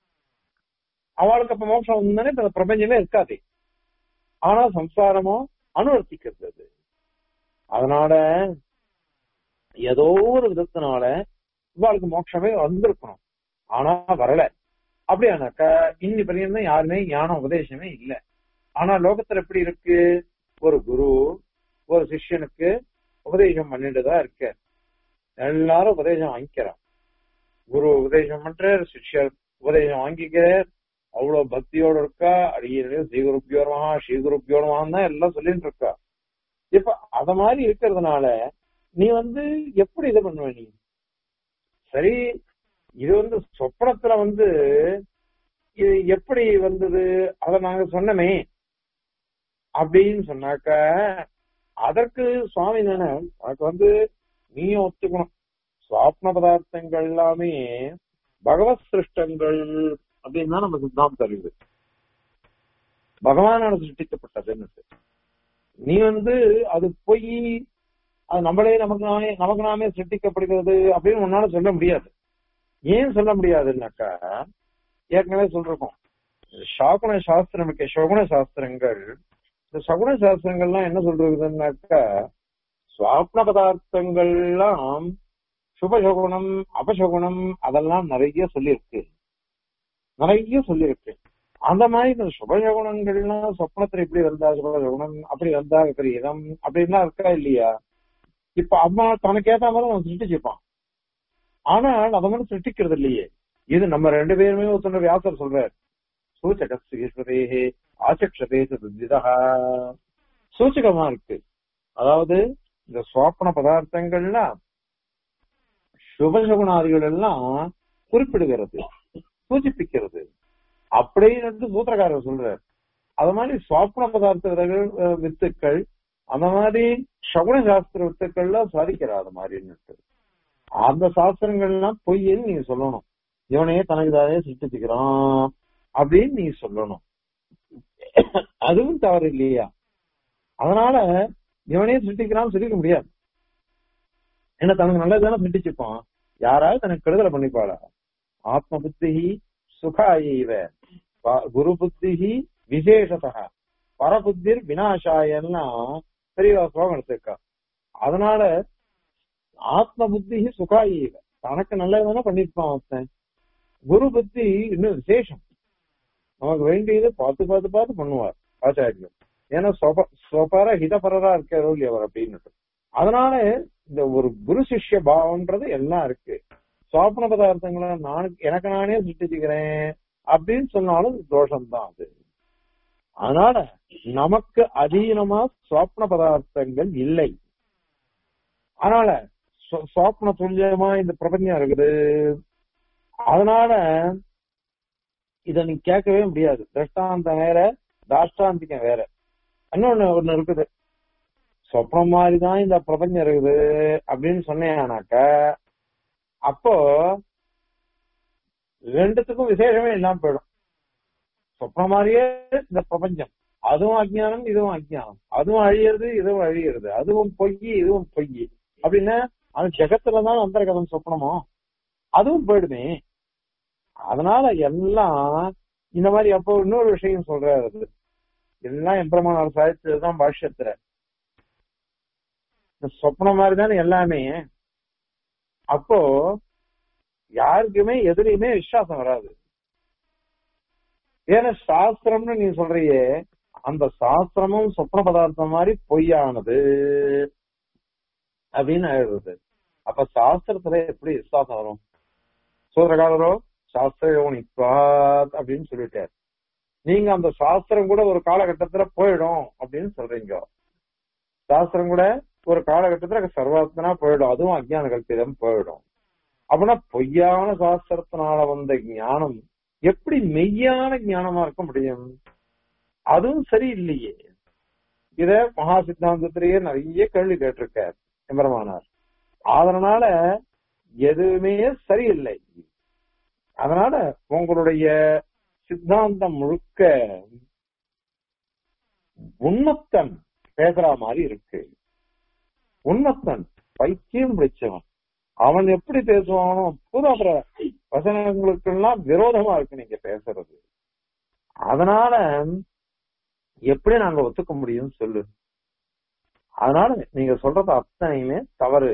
அவளுக்கு அப்ப மோட்சம் வந்தானே இப்ப இந்த பிரபஞ்சமே இருக்காது ஆனா சம்சாரமோ அனுவர்த்திக்கிறது அது அதனால ஏதோ ஒரு விதத்தினால இவாளுக்கு மோட்சமே வந்திருக்கணும் ஆனா வரல அப்படியானாக்கா இன்னி பரியந்தம் யாருமே ஞான உபதேசமே இல்ல ஆனா லோகத்துல எப்படி இருக்கு ஒரு குரு ஒரு சிஷ்யனுக்கு உபதேசம் பண்ணிட்டுதான் இருக்க எல்லாரும் உபதேசம் வாங்கிக்கிறான் குரு உபதேசம் பண்றார் சிஷ்யர் உபதேசம் வாங்கிக்கிறார் அவ்வளவு பக்தியோட இருக்கா அடியே ஸ்ரீகுருப்பியோரமா ஸ்ரீகுருப்பியோரமான்னு தான் எல்லாம் சொல்லிட்டு இருக்கா இப்ப அத மாதிரி இருக்கிறதுனால நீ வந்து எப்படி இது பண்ணுவ நீ சரி இது வந்து சொப்பனத்துல வந்து இது எப்படி வந்தது அத நாங்க சொன்னமே அப்படின்னு சொன்னாக்க அதற்கு சுவாமி தானே அதுக்கு வந்து நீயும் ஒத்துக்கணும் சுவாப்ன பதார்த்தங்கள் எல்லாமே பகவத் சிருஷ்டங்கள் அப்படின்னு தான் நம்ம சித்தாந்தம் அறிவு பகவானால சிருஷ்டிக்கப்பட்டதுன்னு நீ வந்து அது போய் அது நம்மளே நமக்கு நாமே நமக்கு நாமே சிருஷ்டிக்கப்படுகிறது அப்படின்னு உன்னால சொல்ல முடியாது ஏன் சொல்ல முடியாதுன்னாக்கா ஏற்கனவே சொல்றோம் சகுன சாஸ்திரம் இருக்க சகுன சாஸ்திரங்கள் இந்த சகுன சாஸ்திரங்கள்லாம் என்ன சொல்றதுன்னாக்கா சுவாப்ன பதார்த்தங்கள்லாம் சுபசகுணம் அபசகுணம் அதெல்லாம் நிறைய சொல்லியிருக்கு நிறைய சொல்லியிருக்கு அந்த மாதிரி இந்த சுபசகுணங்கள்லாம் சொப்னத்துல இப்படி வந்தா சுபசகுணம் அப்படி வந்தா விபரீதம் அப்படின்லாம் இருக்கா இல்லையா இப்ப அம்மா தனக்கு ஏத்த மாதிரி அவன் சிருஷ்டிச்சுப்பான் ஆனால் அதை மாதிரி சிருஷ்டிக்கிறது இல்லையே இது நம்ம ரெண்டு பேருமே சொன்ன வியாசர் சொல்றார் சூச்சகஸ்வரேஹே ஆச்சக்ஷதே விதா சூச்சகமா இருக்கு அதாவது இந்த சுவாப்பன பதார்த்தங்கள்லாம் சுபசகுணாதிகள் எல்லாம் குறிப்பிடுகிறது சூச்சிப்பிக்கிறது அப்படின்னு சூத்திரக்காரர் சொல்றார் அது மாதிரி சுவாப்பன பதார்த்த வித்துக்கள் அந்த மாதிரி சகுன சாஸ்திர வித்துக்கள்லாம் சாதிக்கிறார் அது மாதிரின்னு அந்த சாஸ்திரங்கள்லாம் பொய்ன்னு நீங்க சொல்லணும் இவனையே தனக்கு தானே சிருஷ்டிச்சுக்கிறான் அப்படின்னு நீ சொல்லணும் அதுவும் தவறு இல்லையா அதனால இவனே சிருஷ்டிக்கிறான்னு சொல்லிக்க முடியாது ஏன்னா தனக்கு நல்லதுதானே சிருஷ்டிச்சுப்பான் யாராவது தனக்கு கெடுதலை பண்ணிப்பாளா ஆத்ம புத்தி சுகாயிவ குரு புத்தி விசேஷதா பரபுத்திர் வினாசாயன்னா பெரிய ஸ்லோகம் எடுத்திருக்கா அதனால ஆத்ம புத்தி சுகாயிவ தனக்கு நல்லதுதானே பண்ணிருப்பான் ஒருத்தன் குரு புத்தி இன்னும் விசேஷம் நமக்கு வேண்டியது பார்த்து பார்த்து பார்த்து பண்ணுவார் ஆச்சாரியம் ஏன்னா சொபர ஹிதபரரா இருக்காரோ இல்லையா அவர் அப்படின்னு அதனால இந்த ஒரு குரு சிஷ்ய பாவம்ன்றது எல்லாம் இருக்கு சுவாப்பன பதார்த்தங்களை நான் எனக்கு நானே சிருஷ்டிச்சுக்கிறேன் அப்படின்னு சொன்னாலும் தோஷம்தான் அது அதனால நமக்கு அதீனமா சுவாப்ன பதார்த்தங்கள் இல்லை அதனால சுவாப்ன துல்லியமா இந்த பிரபஞ்சம் இருக்குது அதனால இத நீ கேட்கவே முடியாது திருஷ்டாந்தம் வேற தாஷ்டாந்திகம் வேற இன்னொன்னு ஒண்ணு இருக்குது சொப்னம் மாதிரிதான் இந்த பிரபஞ்சம் இருக்குது அப்படின்னு சொன்னேனாக்க அப்போ ரெண்டுத்துக்கும் விசேஷமே இல்லாம போயிடும் சொப்னம் மாதிரியே இந்த பிரபஞ்சம் அதுவும் அஜ்ஞானம் இதுவும் அஜ்ஞானம் அதுவும் அழியிறது இதுவும் அழியிறது அதுவும் பொய் இதுவும் பொய் அப்படின்னா அது ஜெகத்துலதான் அந்தர்கதம் சொப்னமோ அதுவும் போயிடுமே அதனால எல்லாம் இந்த மாதிரி அப்போ இன்னொரு விஷயம் சொல்றாரு எல்லாம் எம்பிரமானார் சாதிச்சதுதான் பாஷ்யத்துல இந்த சொப்னம் மாதிரி தானே எல்லாமே அப்போ யாருக்குமே எதுலையுமே விசுவாசம் வராது ஏன்னா சாஸ்திரம்னு நீ சொல்றியே அந்த சாஸ்திரமும் சொப்ன பதார்த்தம் மாதிரி பொய்யானது அப்படின்னு ஆயிடுறது அப்ப சாஸ்திரத்துல எப்படி விசுவாசம் வரும் சூத்திரகாரரோ சாஸ்திரயோனித்வாத் அப்படின்னு சொல்லிட்டார் நீங்க அந்த சாஸ்திரம் கூட ஒரு காலகட்டத்துல போயிடும் அப்படின்னு சொல்றீங்க சாஸ்திரம் கூட ஒரு காலகட்டத்துல சர்வாத்மனா போயிடும் அதுவும் அஜ்ஞான கல்பிதம் போயிடும் அப்படின்னா பொய்யான சாஸ்திரத்தினால வந்த ஞானம் எப்படி மெய்யான ஞானமா இருக்க முடியும் அதுவும் சரியில்லையே இத மகா சித்தாந்தத்திலேயே நிறைய கேள்வி கேட்டிருக்கார் எம்பரமானார் அதனால எதுவுமே சரியில்லை அதனால உங்களுடைய சித்தாந்தம் முழுக்க உண்மத்தன் பேசுற மாதிரி இருக்கு உண்மத்தன் பைத்தியம் பிடிச்சவன் அவன் எப்படி பேசுவானோ பூதாபுர வசனங்களுக்கெல்லாம் விரோதமா இருக்கு நீங்க பேசுறது அதனால எப்படி நாங்க ஒத்துக்க முடியும் சொல்லு அதனால நீங்க சொல்றது அத்தனையுமே தவறு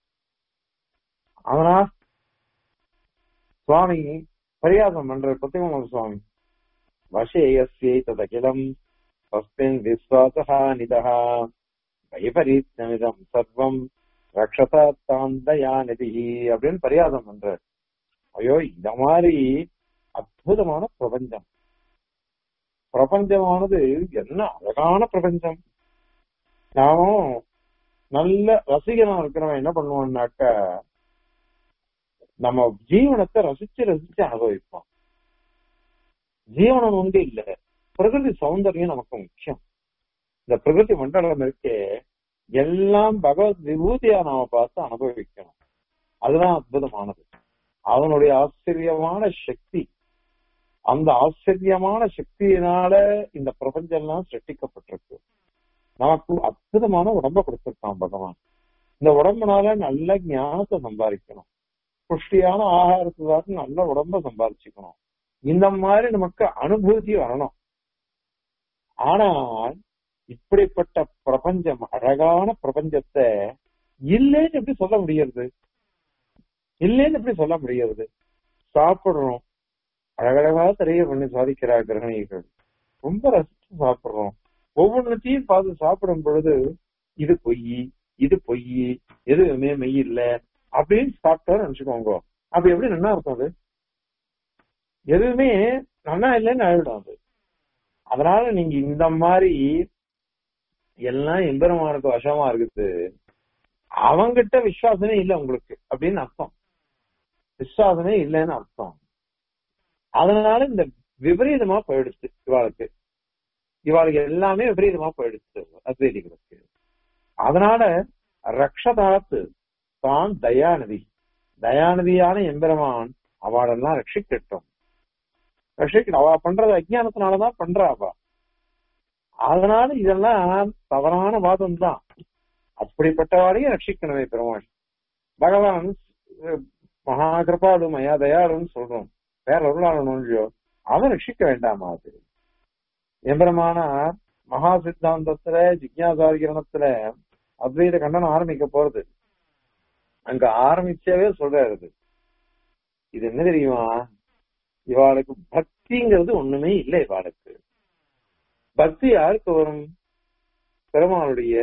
அதனால் சுவாமி பரியாசம் பண்ற பிரத்திம சுவாமி வசேயஸ்யை ததகிலம் தஸ்மின் விஸ்வாசா நிதா வைபரீத்யமிதம் சர்வம் ரக்ஷதாந்தயா நிதி அப்படின்னு பரியாசம் பண்ற ஐயோ இந்த மாதிரி அற்புதமான பிரபஞ்சம் பிரபஞ்சமானது என்ன அழகான பிரபஞ்சம் நாமும் நல்ல ரசிகனா இருக்கிறவன் என்ன பண்ணுவான்னாக்க நம்ம ஜீவனத்தை ரசிச்சு ரசிச்சு அனுபவிப்போம் ஜீவனம் வந்து இல்ல பிரகிருதி சௌந்தரியம் நமக்கு முக்கியம் இந்த பிரகிருதி மண்டலம் இருக்கே எல்லாம் பகவத் விபூதியா நாம பார்த்து அனுபவிக்கணும் அதுதான் அற்புதமானது அவனுடைய ஆச்சரியமான சக்தி அந்த ஆச்சரியமான சக்தியினால இந்த பிரபஞ்சம் எல்லாம் சிருஷ்டிக்கப்பட்டிருக்கு நமக்கு அற்புதமான உடம்ப கொடுத்திருக்கான் பகவான் இந்த உடம்புனால நல்ல ஞானத்தை சம்பாதிக்கணும் புஷ்டியான ஆகாரத்தை சாப்பிட்டு நல்ல உடம்ப சம்பாதிச்சுக்கணும் இந்த மாதிரி நமக்கு அனுபூதி வரணும் ஆனால் இப்படிப்பட்ட பிரபஞ்சம் அழகான பிரபஞ்சத்தை இல்லைன்னு எப்படி சொல்ல முடியறது இல்லைன்னு எப்படி சொல்ல முடியறது சாப்பிடுறோம் அழகழகா தெரிய பண்ணி சாதிக்கிறார் கிரகணிகள் ரொம்ப ரசிச்சு சாப்பிடுறோம் ஒவ்வொன்றத்தையும் பார்த்து சாப்பிடும் பொழுது இது பொய் இது பொய் எதுவுமே மெய் இல்ல அப்படின்னு சாப்பிட்டோம்னு நினைச்சுக்கோங்க அப்ப எப்படி நல்லா இருக்கும் அது எதுவுமே நல்லா இல்லைன்னு ஆயிடும் அது அதனால நீங்க இந்த மாதிரி எல்லாம் எம்பெருமானுக்கு வசமா இருக்குது அவங்கிட்ட விசுவாசமே இல்லை உங்களுக்கு அப்படின்னு அர்த்தம் விசுவாசமே இல்லைன்னு அர்த்தம் அதனால இந்த விபரீதமா போயிடுச்சு இவாளுக்கு இவாளுக்கு எல்லாமே விபரீதமா போயிடுச்சு அத்வைதிகளுக்கு அதனால ரக்ஷதாத்து தான் தயாநிதி தயாநிதியான எம்பெருமான் அவளெல்லாம் ரட்சிக்கட்டும் ரட்சிக்க அவ பண்றது அஜானத்தினாலதான் பண்றா அவ அதனால இதெல்லாம் தவறான வாதம் தான் அப்படிப்பட்டவாரையும் ரட்சிக்கணுமே பெருமாள் பகவான் மகா கிருபாடு மயா தயாருன்னு சொல்றோம் வேற அருளாளனோ அவன் ரட்சிக்க வேண்டாமா அது எம்பெருமானார் மகா சித்தாந்தத்துல ஜிக்யாசாரிகரணத்துல அத்வைத கண்டனம் ஆரம்பிக்க போறது அங்க ஆரம்பிச்சவே சொல்றாரு இது என்ன தெரியுமா இவாளுக்கு பக்திங்கிறது ஒண்ணுமே இல்லை இவாளுக்கு பக்தி யாருக்கு வரும் பெருமாளுடைய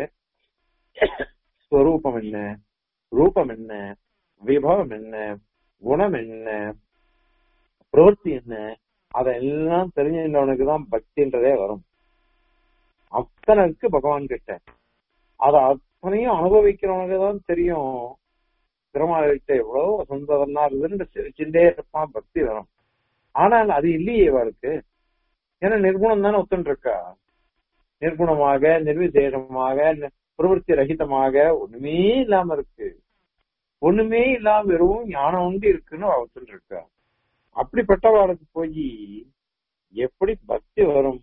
ஸ்வரூபம் என்ன ரூபம் என்ன விபவம் என்ன குணம் என்ன பிரவൃத்தி என்ன அதெல்லாம் தெரிஞ்சின்றவனுக்கு தான் பக்தின்றதே வரும் அத்தனைக்கு பகவான் கிட்ட அத அத்தனையும் அனுபவிக்கிறவனுக்கு தான் தெரியும் பெருமாள்கிட்ட எவ்வளவு வசந்தவனா இருக்குதுன்னு சிரிச்சுட்டே இருப்பான் பக்தி வரும் ஆனால் அது இல்லையே இவளுக்கு ஏன்னா நிர்குணம் தானே ஒத்துன்னு இருக்கா நிர்குணமாக நிர்விசேஷமாக பிரவருத்தி ரகிதமாக ஒண்ணுமே இல்லாம இருக்கு ஒண்ணுமே இல்லாம வெறும் ஞானம் உண்டு இருக்குன்னு ஒத்துன்னு இருக்கா அப்படிப்பட்டவாளுக்கு போய் எப்படி பக்தி வரும்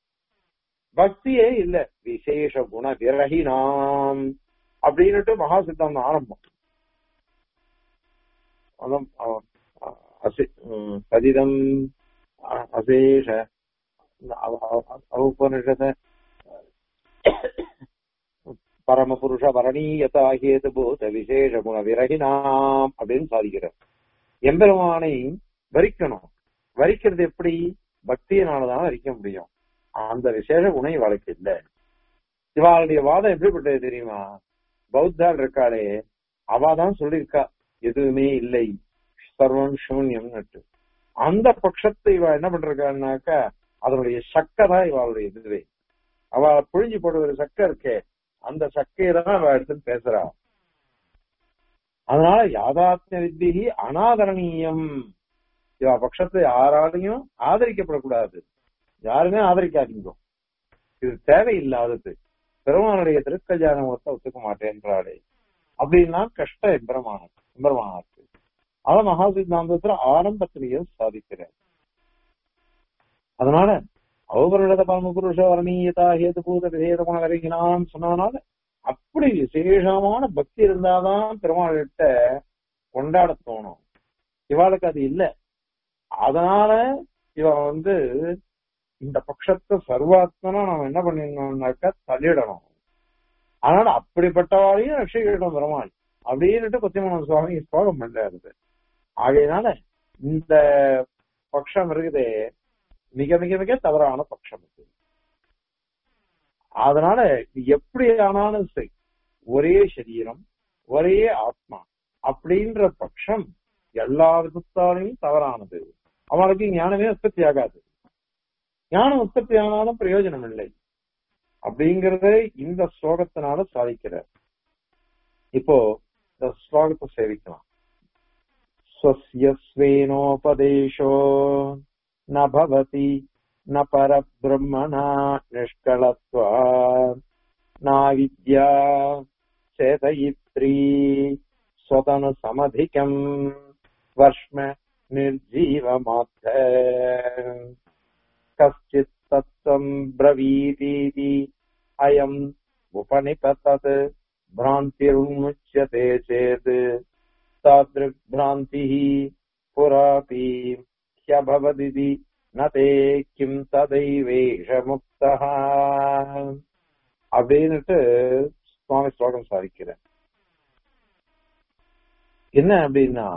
பக்தியே இல்ல விசேஷ குண விரகினாம் அப்படின்னுட்டு மகா சித்தாந்தம் ஆரம்பம் பதிதம் அசேஷ உபனிஷத பரமபுருஷ வரணீயதா ஹேது போத விசேஷ குண விரகினாம் அப்படின்னு சாதிக்கிறார் எம்பெருமானை வரிக்கணும் வரிக்கிறது எப்படி பக்தியினாலதான் வரிக்க முடியும் அந்த விசேஷ குணம் இவளுக்கு இல்ல இவாளுடைய வாதம் எப்படிப்பட்டது தெரியுமா பௌத்தாள் இருக்காளே அவாதான் சொல்லியிருக்கா எதுவுமே இல்லை சர்வம் சூன்யம் அந்த பட்சத்தை இவ என்ன பண்றான்னாக்கா அதனுடைய சக்கை தான் இவாளுடைய இதுவே அவ புழிஞ்சு போடுற சக்கை இருக்கே அந்த சக்கையை தான் அவ எடுத்து பேசுறா அதனால யாதாத்மிய வித்திகி அனாதரணீயம் இவ பட்சத்தை யாராலையும் ஆதரிக்கப்படக்கூடாது யாருமே ஆதரிக்காதீங்க இது தேவையில்லாதது பெருமானுடைய திருக்கஜானத்தை ஒத்துக்க மாட்டேன்றாளே அப்படின்னா கஷ்டம் எம்பெருமான எம்பெருமானாருக்கு அத மகா சித்தாந்தத்துல ஆரம்பத்திலேயே சாதிக்கிறார் அதனால அவபரிடத பரம புருஷ வர்ணீயதா ஹேதுபூத விதேத குண வரைகினாம் சொன்னதுனால அப்படி விசேஷமான பக்தி இருந்தாதான் பெருமாள்கிட்ட கொண்டாட தோணும் இவாளுக்கு அது இல்ல அதனால இவ வந்து இந்த பட்சத்தை சர்வாத்மனா நம்ம என்ன பண்ணிடணும்னாக்கா தள்ளிடணும் அதனால அப்படிப்பட்டவாளையும் ரட்சிக்கிட்டோம் பெருமாள் அப்படின்னுட்டு பத்திமன சுவாமி ஸ்லோகம் பண்றாரு ஆகையினால இந்த பட்சம் இருக்குதே மிக மிக மிக தவறான பட்சம் இது அதனால இது எப்படி ஆனாலும் சரி ஒரே சரீரம் ஒரே ஆத்மா அப்படின்ற பட்சம் எல்லா விதத்தாலையும் தவறானது அவனுக்கு ஞானமே உற்பத்தி ஆகாது ஞானம் உற்பத்தி ஆனாலும் பிரயோஜனம் இல்லை அப்படிங்கறத இந்த ஸ்லோகத்தினால சாதிக்கிறார் இப்போ இந்த ஸ்லோகத்தை சேவிக்கலாம் स्वस्य स्वेनोपदेशो न भवति न परब्रह्मणा निष्कलत्वा नाविद्या चेतयित्री स्वतनुसमधिकम् वर्ष्म निर्जीवमात्थ कश्चित् तत्त्वम् ब्रवीतीति अयम् उपनिपतत् भ्रान्तिरुन्मुच्यते चेत् तादृग्भ्रान्तिः पुरापि ह्यभवदिति न ते किम् तदैवेष முக்தः அப்படின்னுட்டு சுவாமி ஸ்லோகம் சாதிக்கிறேன் என்ன அப்படின்னா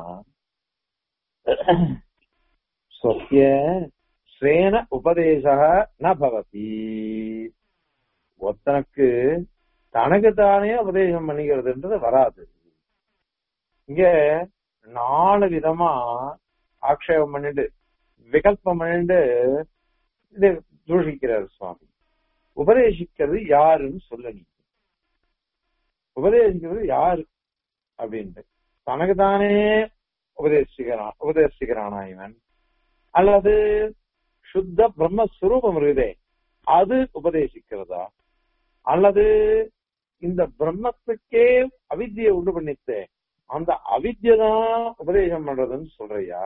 சொத்திய ஸ்வேன உபதேச ந பவதி ஒருத்தனுக்கு தனக்கு தானே உபதேசம் பண்ணிக்கிறதுன்றது வராது இங்க நாலு விதமா ஆக்ஷேபம் பண்ணிட்டு விகல்பம் பண்ணிட்டு இது தூஷிக்கிறார் சுவாமி உபதேசிக்கிறது யாருன்னு சொல்ல நீ உபதேசிக்கிறது யாரு அப்படின்ட்டு தனக்கு தானே உபதேசிக்கிறான் உபதேசிக்கிறானா இவன் அல்லது சுத்த பிரம்மஸ்வரூபம் இருக்குதே அது உபதேசிக்கிறதா அல்லது இந்த பிரம்மத்துக்கே அவித்தியை உண்டு பண்ணித்தே அந்த அவித்யை தான் உபதேசம் பண்றதுன்னு சொல்றியா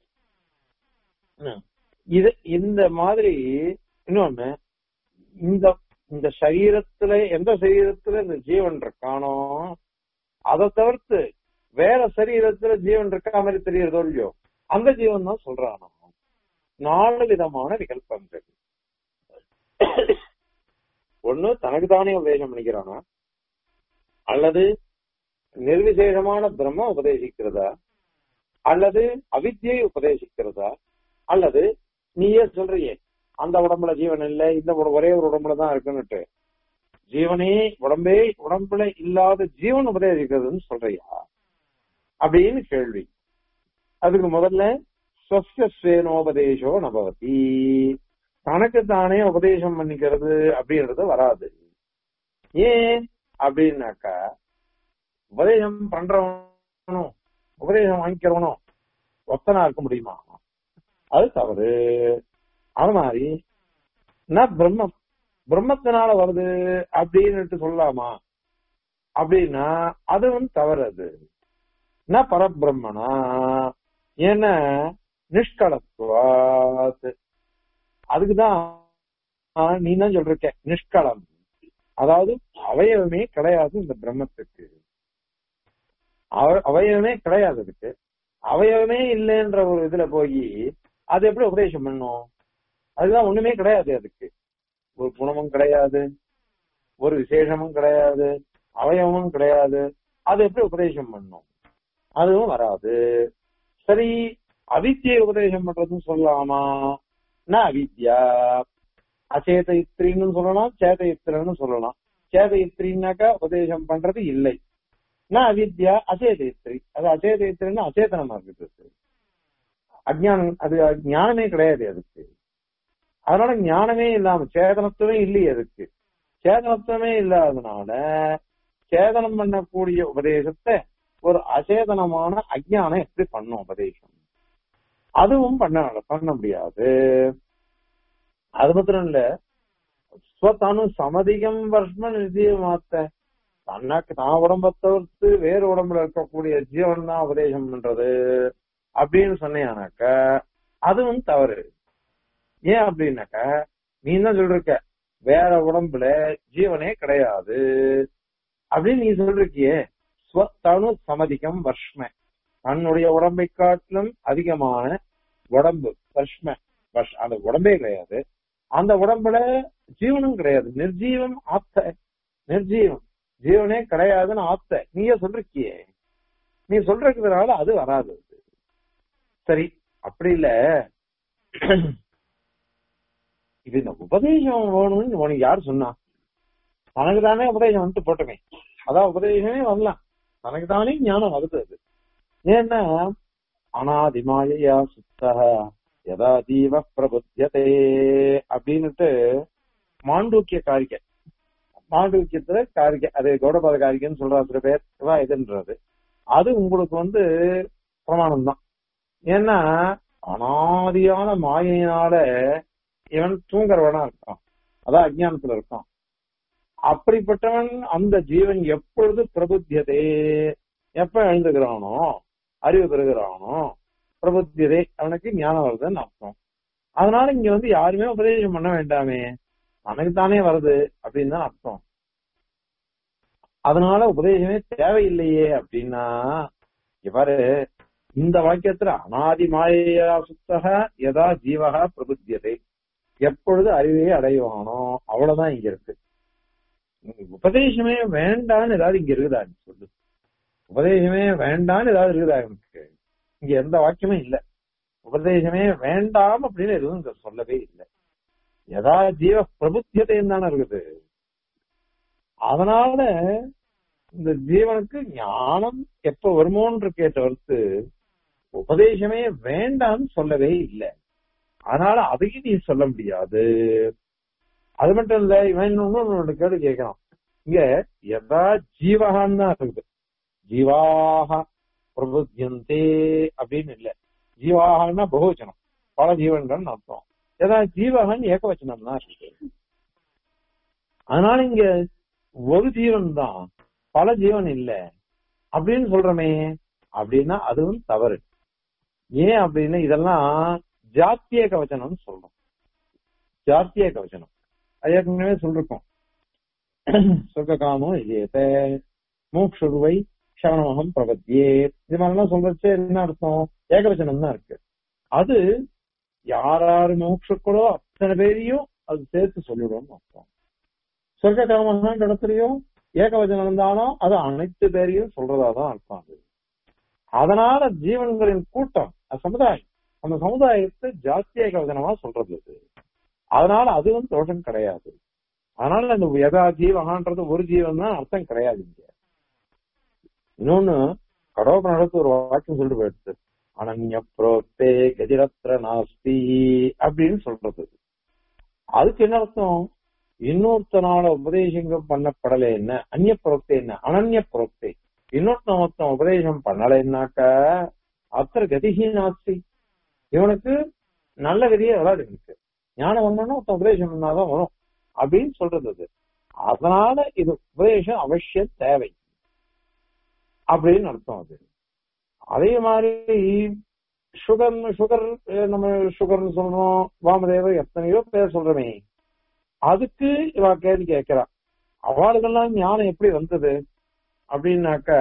இது இந்த மாதிரி இன்னொன்னு இந்த இந்த சரீரத்துல எந்த சரீரத்துல இந்த ஜீவன் இருக்கானோ அதை தவிர்த்து வேற சரீரத்துல ஜீவன் இருக்கா மாதிரி தெரியறதோ இல்லையோ அந்த ஜீவன் தான் சொல்றானோ நாலு விதமான விகல்பங்கள் ஒண்ணு தனக்கு தானே உபதேசம் பண்ணிக்கிறானா அல்லது நிர்விசேஷமான பிரம்ம உபதேசிக்கிறதா அல்லது அவித்யை உபதேசிக்கிறதா அல்லது நீயே சொல்றியே அந்த உடம்புல ஜீவன் இல்லை இந்த ஒரே ஒரு உடம்புல தான் இருக்குன்னுட்டு ஜீவனே உடம்பே உடம்புல இல்லாத ஜீவன் உபதேசிக்கிறதுன்னு சொல்றியா அப்படின்னு கேள்வி அதுக்கு முதல்ல ஸ்வஸ்ய ஸ்வேனோபதேசோ நபவதி தனக்கு தானே உபதேசம் பண்ணிக்கிறது அப்படின்றது வராது ஏன் அப்படின்னாக்கா உபதேசம் பண்றவனும் உபதேசம் வாங்கிக்கிறவனும் ஒத்தனா இருக்க முடியுமா அது தவறு அது மாதிரி நான் பிரம்மம் பிரம்மத்தினால வருது அப்படின்னுட்டு சொல்லலாமா அப்படின்னா அது வந்து தவறு அது என்ன பரபிரம்மனா ஏன்னா நிஷ்கலத்துவாத் அதுக்குதான் நீ தான் சொல்றிருக்க நிஷ்கலம் அதாவது அவயவமே கிடையாது இந்த பிரம்மத்துக்கு அவயவமே கிடையாது அதுக்கு அவயவமே இல்லைன்ற ஒரு இதுல போய் அது எப்படி உபதேசம் பண்ணும் அதுதான் ஒண்ணுமே கிடையாது அதுக்கு ஒரு குணமும் கிடையாது ஒரு விசேஷமும் கிடையாது அவயவமும் கிடையாது அது எப்படி உபதேசம் பண்ணும் அதுவும் வராது சரி அவித்தியை உபதேசம் பண்றதுன்னு சொல்லலாமா நான் அவித்யா அச்சேத இத்திரின்னு சொல்லலாம் சேத இத்திரன்னு சொல்லலாம் சேத இத்திரின்னாக்கா உபதேசம் பண்றது இல்லை நான் அவித்யா அச்சேத இத்திரி அது அச்சேத இத்திரின்னு அச்சேதனமா இருக்குது அஜானம் அது ஞானமே கிடையாது அதுக்கு அதனால ஞானமே இல்லாம சேதனத்துவமே இல்லையே அதுக்கு சேதனத்துவமே இல்லாதனால சேதனம் பண்ணக்கூடிய உபதேசத்தை ஒரு அச்சேதனமான அஜானம் எப்படி பண்ணும் உபதேசம் அதுவும் பண்ண பண்ண முடியாது அது மாத்திரம் இல்ல ஸ்வத்தனு சமதிகம் வருஷம் நிச்சயமாத்த தன்னாக்கு நான் உடம்ப தவிர்த்து வேறு உடம்புல இருக்கக்கூடிய ஜீவன் தான் உபதேசம் பண்றது அப்படின்னு சொன்னேனாக்க அதுவும் தவறு ஏன் அப்படின்னாக்க நீ தான் சொல்லிருக்க வேற உடம்புல ஜீவனே கிடையாது அப்படின்னு நீ சொல்றிருக்கியே ஸ்வத்தனு சமதிகம் வர்ஷ்ம தன்னுடைய உடம்பை காட்டிலும் அதிகமான உடம்பு வர்ஷ்ம வர்ஷ் அந்த உடம்பே கிடையாது அந்த உடம்புல ஜீவனும் கிடையாது நிர்ஜீவம் ஆத்த நிர்ஜீவம் ஜீவனே கிடையாதுன்னு ஆத்த நீயே சொல்றிருக்கியே நீ சொல்றதுனால அது வராது சரி அப்படி இல்ல இது இந்த உபதேசம் வேணும்னு உனக்கு யார் சொன்னா தனக்கு தானே உபதேசம் வந்துட்டு போட்டுமே அதான் உபதேசமே வரலாம் தனக்கு தானே ஞானம் வருது அது ஏன்னா அனாதிமாயா சுத்தா யதா ஜீவ பிரபுத்தியதே அப்படின்னுட்டு மாண்டூக்கிய காரிக்கை மாண்டூக்கியத்துல காரிக்கை அது கௌடபாத காரிக்கைன்னு சொல்றா சில பேர் இவா இதுன்றது அது உங்களுக்கு வந்து பிரமாணம் தான் ஏன்னா அனாதியான மாயினால இவன் தூங்குறவனா இருக்கான் அதான் அஜ்ஞானத்துல இருக்கான் அப்படிப்பட்டவன் அந்த ஜீவன் எப்பொழுது பிரபுத்தியதே எப்ப எழுந்துகிறானோ அறிவு பெறுகிறானோ பிரபுத்தியதே அவனுக்கு ஞானம் வருதுன்னு அர்த்தம் அதனால இங்க வந்து யாருமே உபதேசம் பண்ண வேண்டாமே தனக்கு தானே வருது அப்படின்னு தான் அர்த்தம் அதனால உபதேசமே தேவையில்லையே அப்படின்னா இவரு இந்த வாக்கியத்துல அனாதி மாயா சுத்தக யதா ஜீவகா பிரபுத்தியதை எப்பொழுது அறிவையே அடைவானோ அவ்வளவுதான் இங்க இருக்கு உபதேசமே வேண்டான்னு ஏதாவது இங்க இருக்குதா நீ சொல்லு உபதேசமே வேண்டான்னு ஏதாவது இருக்குதா எனக்கு இங்க எந்த வாக்கியமே இல்ல உபதேசமே வேண்டாம் அப்படின்னு எதுவும் இங்க சொல்லவே இல்லை யதா ஜீவ பிரபுத்தியதைன்னு தானே இருக்குது அதனால இந்த ஜீவனுக்கு ஞானம் எப்ப வருமோன்று கேட்ட வறுத்து உபதேசமே வேண்டாம்னு சொல்லவே இல்லை அதனால அதையும் நீ சொல்ல முடியாது அது மட்டும் இல்ல இவன் இன்னொன்னு கேள்வி கேட்கறான் இங்க எதா ஜீவகான்னு தான் இருக்குது ஜீவாக பிரபுத்தியந்தே அப்படின்னு இல்ல ஜீவாகன்னா பகுவச்சனம் பல ஜீவன்கள் அர்த்தம் எதா ஜீவகன் ஏகவச்சனம் தான் இருக்கு அதனால இங்க ஒரு ஜீவன் தான் பல ஜீவன் இல்ல அப்படின்னு சொல்றமே அப்படின்னா அதுவும் தவறு ஏன் அப்படின்னா இதெல்லாம் ஜாத்திய கவச்சனம்னு சொல்றோம் ஜாத்திய கவச்சனம் அது ஏற்கனவே சொல்லிருக்கோம் சொர்க்காமோ இல்லையேத்த மூக்ஷுருவை சவணமகம் பிரபத்தியே இது மாதிரிலாம் சொல்றச்சு என்ன அர்த்தம் ஏகவச்சனம் தான் இருக்கு அது யாராரு மோட்சக்கூடோ அத்தனை பேரையும் அது சேர்த்து சொல்லிவிடும் அர்த்தம் சொர்க்க காமகன்ற இடத்துலயும் ஏகவச்சனம் இருந்தாலும் அது அனைத்து பேரையும் சொல்றதாதான் அர்த்தம் அது அதனால ஜீவன்களின் கூட்டம் சமுதாயம் அந்த சமுதாயத்தை ஜாஸ்திய கவசனமா சொல்றது அது அதனால அது வந்து தோஷம் கிடையாது அதனால அந்த எதா ஜீவகான்றது ஒரு ஜீவன் தான் அர்த்தம் கிடையாது இங்க இன்னொன்னு கடவுள் நடத்து ஒரு வாக்கியம் சொல்லிட்டு போயிடுது அனன்ய புரோக்தே கஜிரத்ர நாஸ்தி அப்படின்னு சொல்றது அதுக்கு என்ன அர்த்தம் இன்னொருத்தனால உபதேசங்கள் பண்ணப்படலை என்ன அந்நிய புரோக்தே என்ன அனன்ய புரோக்தே இன்னொருத்தன் ஒருத்தன் உபதேசம் பண்ணலைன்னாக்க அத்தனை கதிகி நாஸ்தி இவனுக்கு நல்ல கதியே வராது இவனுக்கு ஞானம் வரணும்னா ஒருத்தன் உபதேசம் பண்ணாதான் வரும் அப்படின்னு சொல்றது அது அதனால இது உபதேசம் அவசிய தேவை அப்படின்னு அர்த்தம் அது அதே மாதிரி சுகர் சுகர் நம்ம சுகர்னு சொல்றோம் வாமதேவர் எத்தனையோ பேர் சொல்றமே அதுக்கு இவ கேள்வி கேட்கிறா அவளுக்கெல்லாம் ஞானம் எப்படி வந்தது அப்படின்னாக்க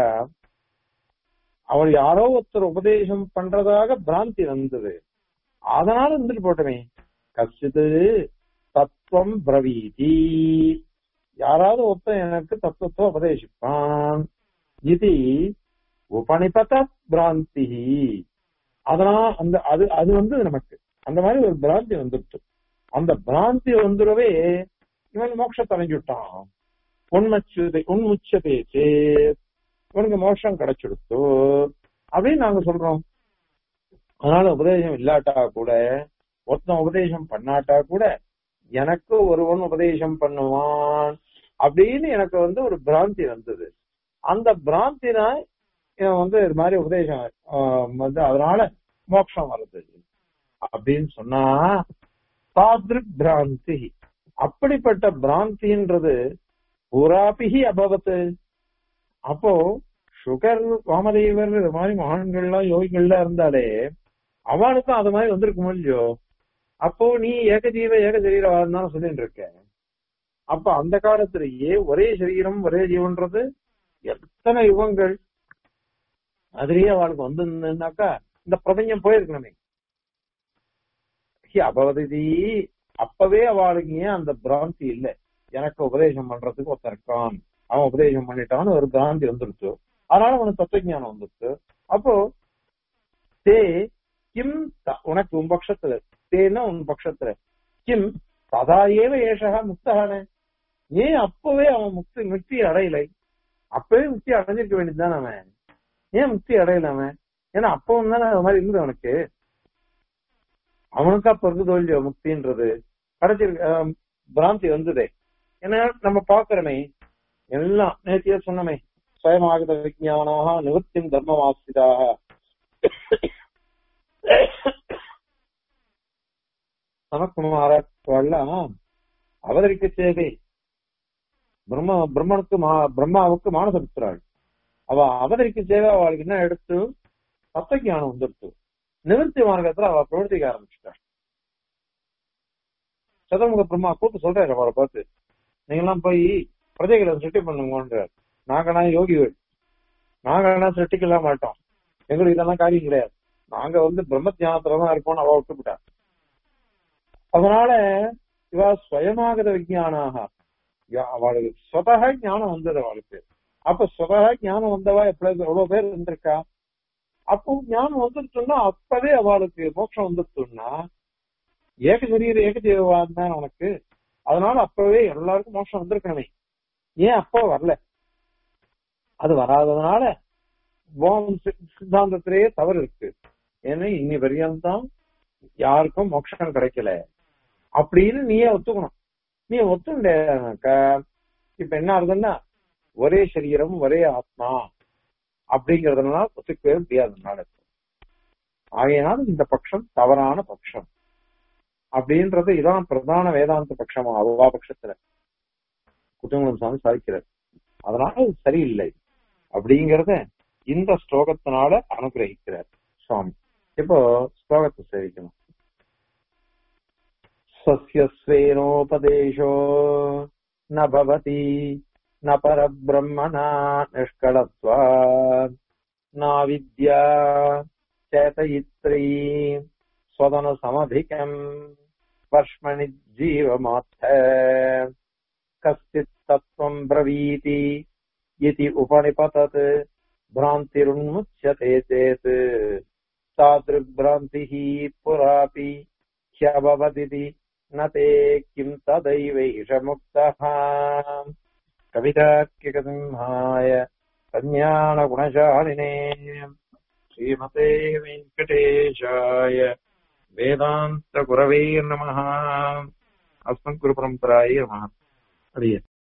அவர் யாரோ ஒருத்தர் உபதேசம் பண்றதாக பிராந்தி வந்தது அதனால இருந்துட்டு போட்டமே கஷ்டத்து தத்துவம் பிரவீதி யாராவது ஒருத்தன் எனக்கு தத்துவத்தை உபதேசிப்பான் இது உபனிபத பிராந்தி அதனால அந்த அது அது வந்து நமக்கு அந்த மாதிரி ஒரு பிராந்தி வந்துட்டு அந்த பிராந்தி வந்துடவே இவன் மோட்சத்தை அடைஞ்சுட்டான் உண்மச்சுதை உண்முச்சதே இவனுக்கு மோட்சம் கிடைச்சிடுத்து அப்படின்னு நாங்க சொல்றோம் அதனால உபதேசம் இல்லாட்டா கூட ஒருத்தன் உபதேசம் பண்ணாட்டா கூட எனக்கு ஒருவன் உபதேசம் பண்ணுவான் அப்படின்னு எனக்கு வந்து ஒரு பிராந்தி வந்தது அந்த பிராந்தினா இவன் வந்து இது மாதிரி உபதேசம் வந்து அதனால மோட்சம் வருது அப்படின்னு சொன்னா தாத்ருக் பிராந்தி அப்படிப்பட்ட பிராந்தின்றது புறாபிகி அபவத்து அப்போ சுகர் வாமதேவர் இது மாதிரி மகான்கள்லாம் யோகிகள்லாம் இருந்தாலே அவனுக்கும் அது மாதிரி வந்திருக்குமோ இல்லையோ அப்போ நீ ஏகஜீவ ஏக சரீரவாதம் தான் சொல்லிட்டு இருக்க அப்ப அந்த காலத்திலேயே ஒரே சரீரம் ஒரே ஜீவன்றது எத்தனை யுகங்கள் அதுலயே அவளுக்கு வந்திருந்தாக்கா இந்த பிரபஞ்சம் போயிருக்கணுமே அபவதி அப்பவே அவளுக்கு ஏன் அந்த பிராந்தி இல்ல எனக்கு உபதேசம் பண்றதுக்கு ஒருத்தன் இருக்கான் அவன் உபதேசம் பண்ணிட்டான்னு ஒரு பிராந்தி வந்துருச்சு அதனால அவனுக்கு தத்துவஞானம் வந்துருச்சு அப்போ தே கிம் த- உனக்கு உன் பட்சத்துல தேன்னா உன் பட்சத்துல கிம் ததா ஏவ ஏஷகா முக்தகானே ஏன் அப்பவே அவன் முக்தி முக்தி அடையலை அப்பவே முக்தி அடைஞ்சிருக்க வேண்டியதுதான் அவன் ஏன் முக்தி அடையல அவன் ஏன்னா அப்பவும் தானே அது மாதிரி இருந்தது அவனுக்கு அவனுக்கு அப்ப இருக்குது இல்லையோ முக்தின்றது கிடைச்சிருக்கு ஆஹ், பிராந்தி வந்ததே ஏன்னா நம்ம பாக்குறோமே எல்லாம் நேத்தியே சொன்னமே ஸ்வயமாகத விஜயானாக நிவர்த்தியும் தர்மவாசிதாக சனக்குமாரெல்லாம் அவதரிக்க சேவை பிரம்ம பிரம்மனுக்கு மா- பிரம்மாவுக்கு மானசபுத்திராள் அவ அவதரிக்க சேவை அவளுக்கு என்ன எடுத்து தத்துவஞானம் வந்துடுத்து நிவர்த்தி மார்க்கத்துல அவ பிரவர்த்திக்க ஆரம்பிச்சுட்டாள் சதமுக பிரம்மா கூப்பிட்டு சொல்றாரு அவளை பார்த்து நீங்கெல்லாம் போய் பிரஜைகளை சிருஷ்டி பண்ணுங்கன்றார் நாங்கன்னா யோகிகள் நாங்கன்னா சிருஷ்டிக்கலாம் மாட்டோம் எங்களுக்கு இதெல்லாம் காரியம் கிடையாது நாங்க வந்து பிரம்ம தியானத்துலதான் இருப்போம்னு அவ விட்டுவிட்டா அதனால இவ ஸ்வயமாகத விஜயானாக யா- அவளுக்கு சொதக ஞானம் வந்தது அவளுக்கு அப்ப சொதக ஞானம் வந்தவா எப்படி எவ்வளவு பேர் இருந்திருக்கா அப்போ ஞானம் வந்துருச்சுன்னா அப்பவே அவளுக்கு மோட்சம் வந்துருச்சுன்னா ஏக சரீர ஏக ஜீவவாதம் தான் உனக்கு அதனால அப்பவே எல்லாருக்கும் மோட்சம் வந்திருக்கணுமே ஏன் அப்போ வரல அது வராததுனால உன் சி- சித்தாந்தத்திலேயே தவறு இருக்கு ஏன்னா இன்னி வரையும் யாருக்கும் மோட்சம் கிடைக்கல அப்படின்னு நீயே ஒத்துக்கணும் நீ ஒத்துண்டேனாக்கா இப்ப என்ன ஆகுதுன்னா ஒரே சரீரம் ஒரே ஆத்மா அப்படிங்கறதுனால ஒத்துக்கவே முடியாதுனால ஆகையினால இந்த பட்சம் தவறான பட்சம் அப்படின்றது இதான் பிரதான வேதாந்த பட்சமா அவ்வா பட்சத்துல குற்றங்குளம் சாமி சாதிக்கிறார் அதனால இது சரியில்லை அப்படிங்கறத இந்த ஸ்லோகத்தினால அனுகிரகிக்கிறார் சுவாமி இப்போ ஸ்லோகத்தை சேவிக்கணும் स्वस्य स्वेनोपदेशो न भवति न परब्रह्मणा निष्कलत्वात् नाविद्या चेतयित्री स्वदनसमधिकम् वर्ष्मणि जीवमात्थ कश्चित् तत्त्वम् ब्रवीति इति उपनिपतत् भ्रान्तिरुन्मुच्यते चेत् तादृग्भ्रान्तिः पुरापि ह्यभवदिति न ते किं तदैवैष मुक्तः कवितार्किकसिंहाय कल्याणगुणशालिने श्रीमते वेङ्कटेशाय वेदान्तगुरवे नमः अस्मद्गुरुपरम्परायै नमः हरिः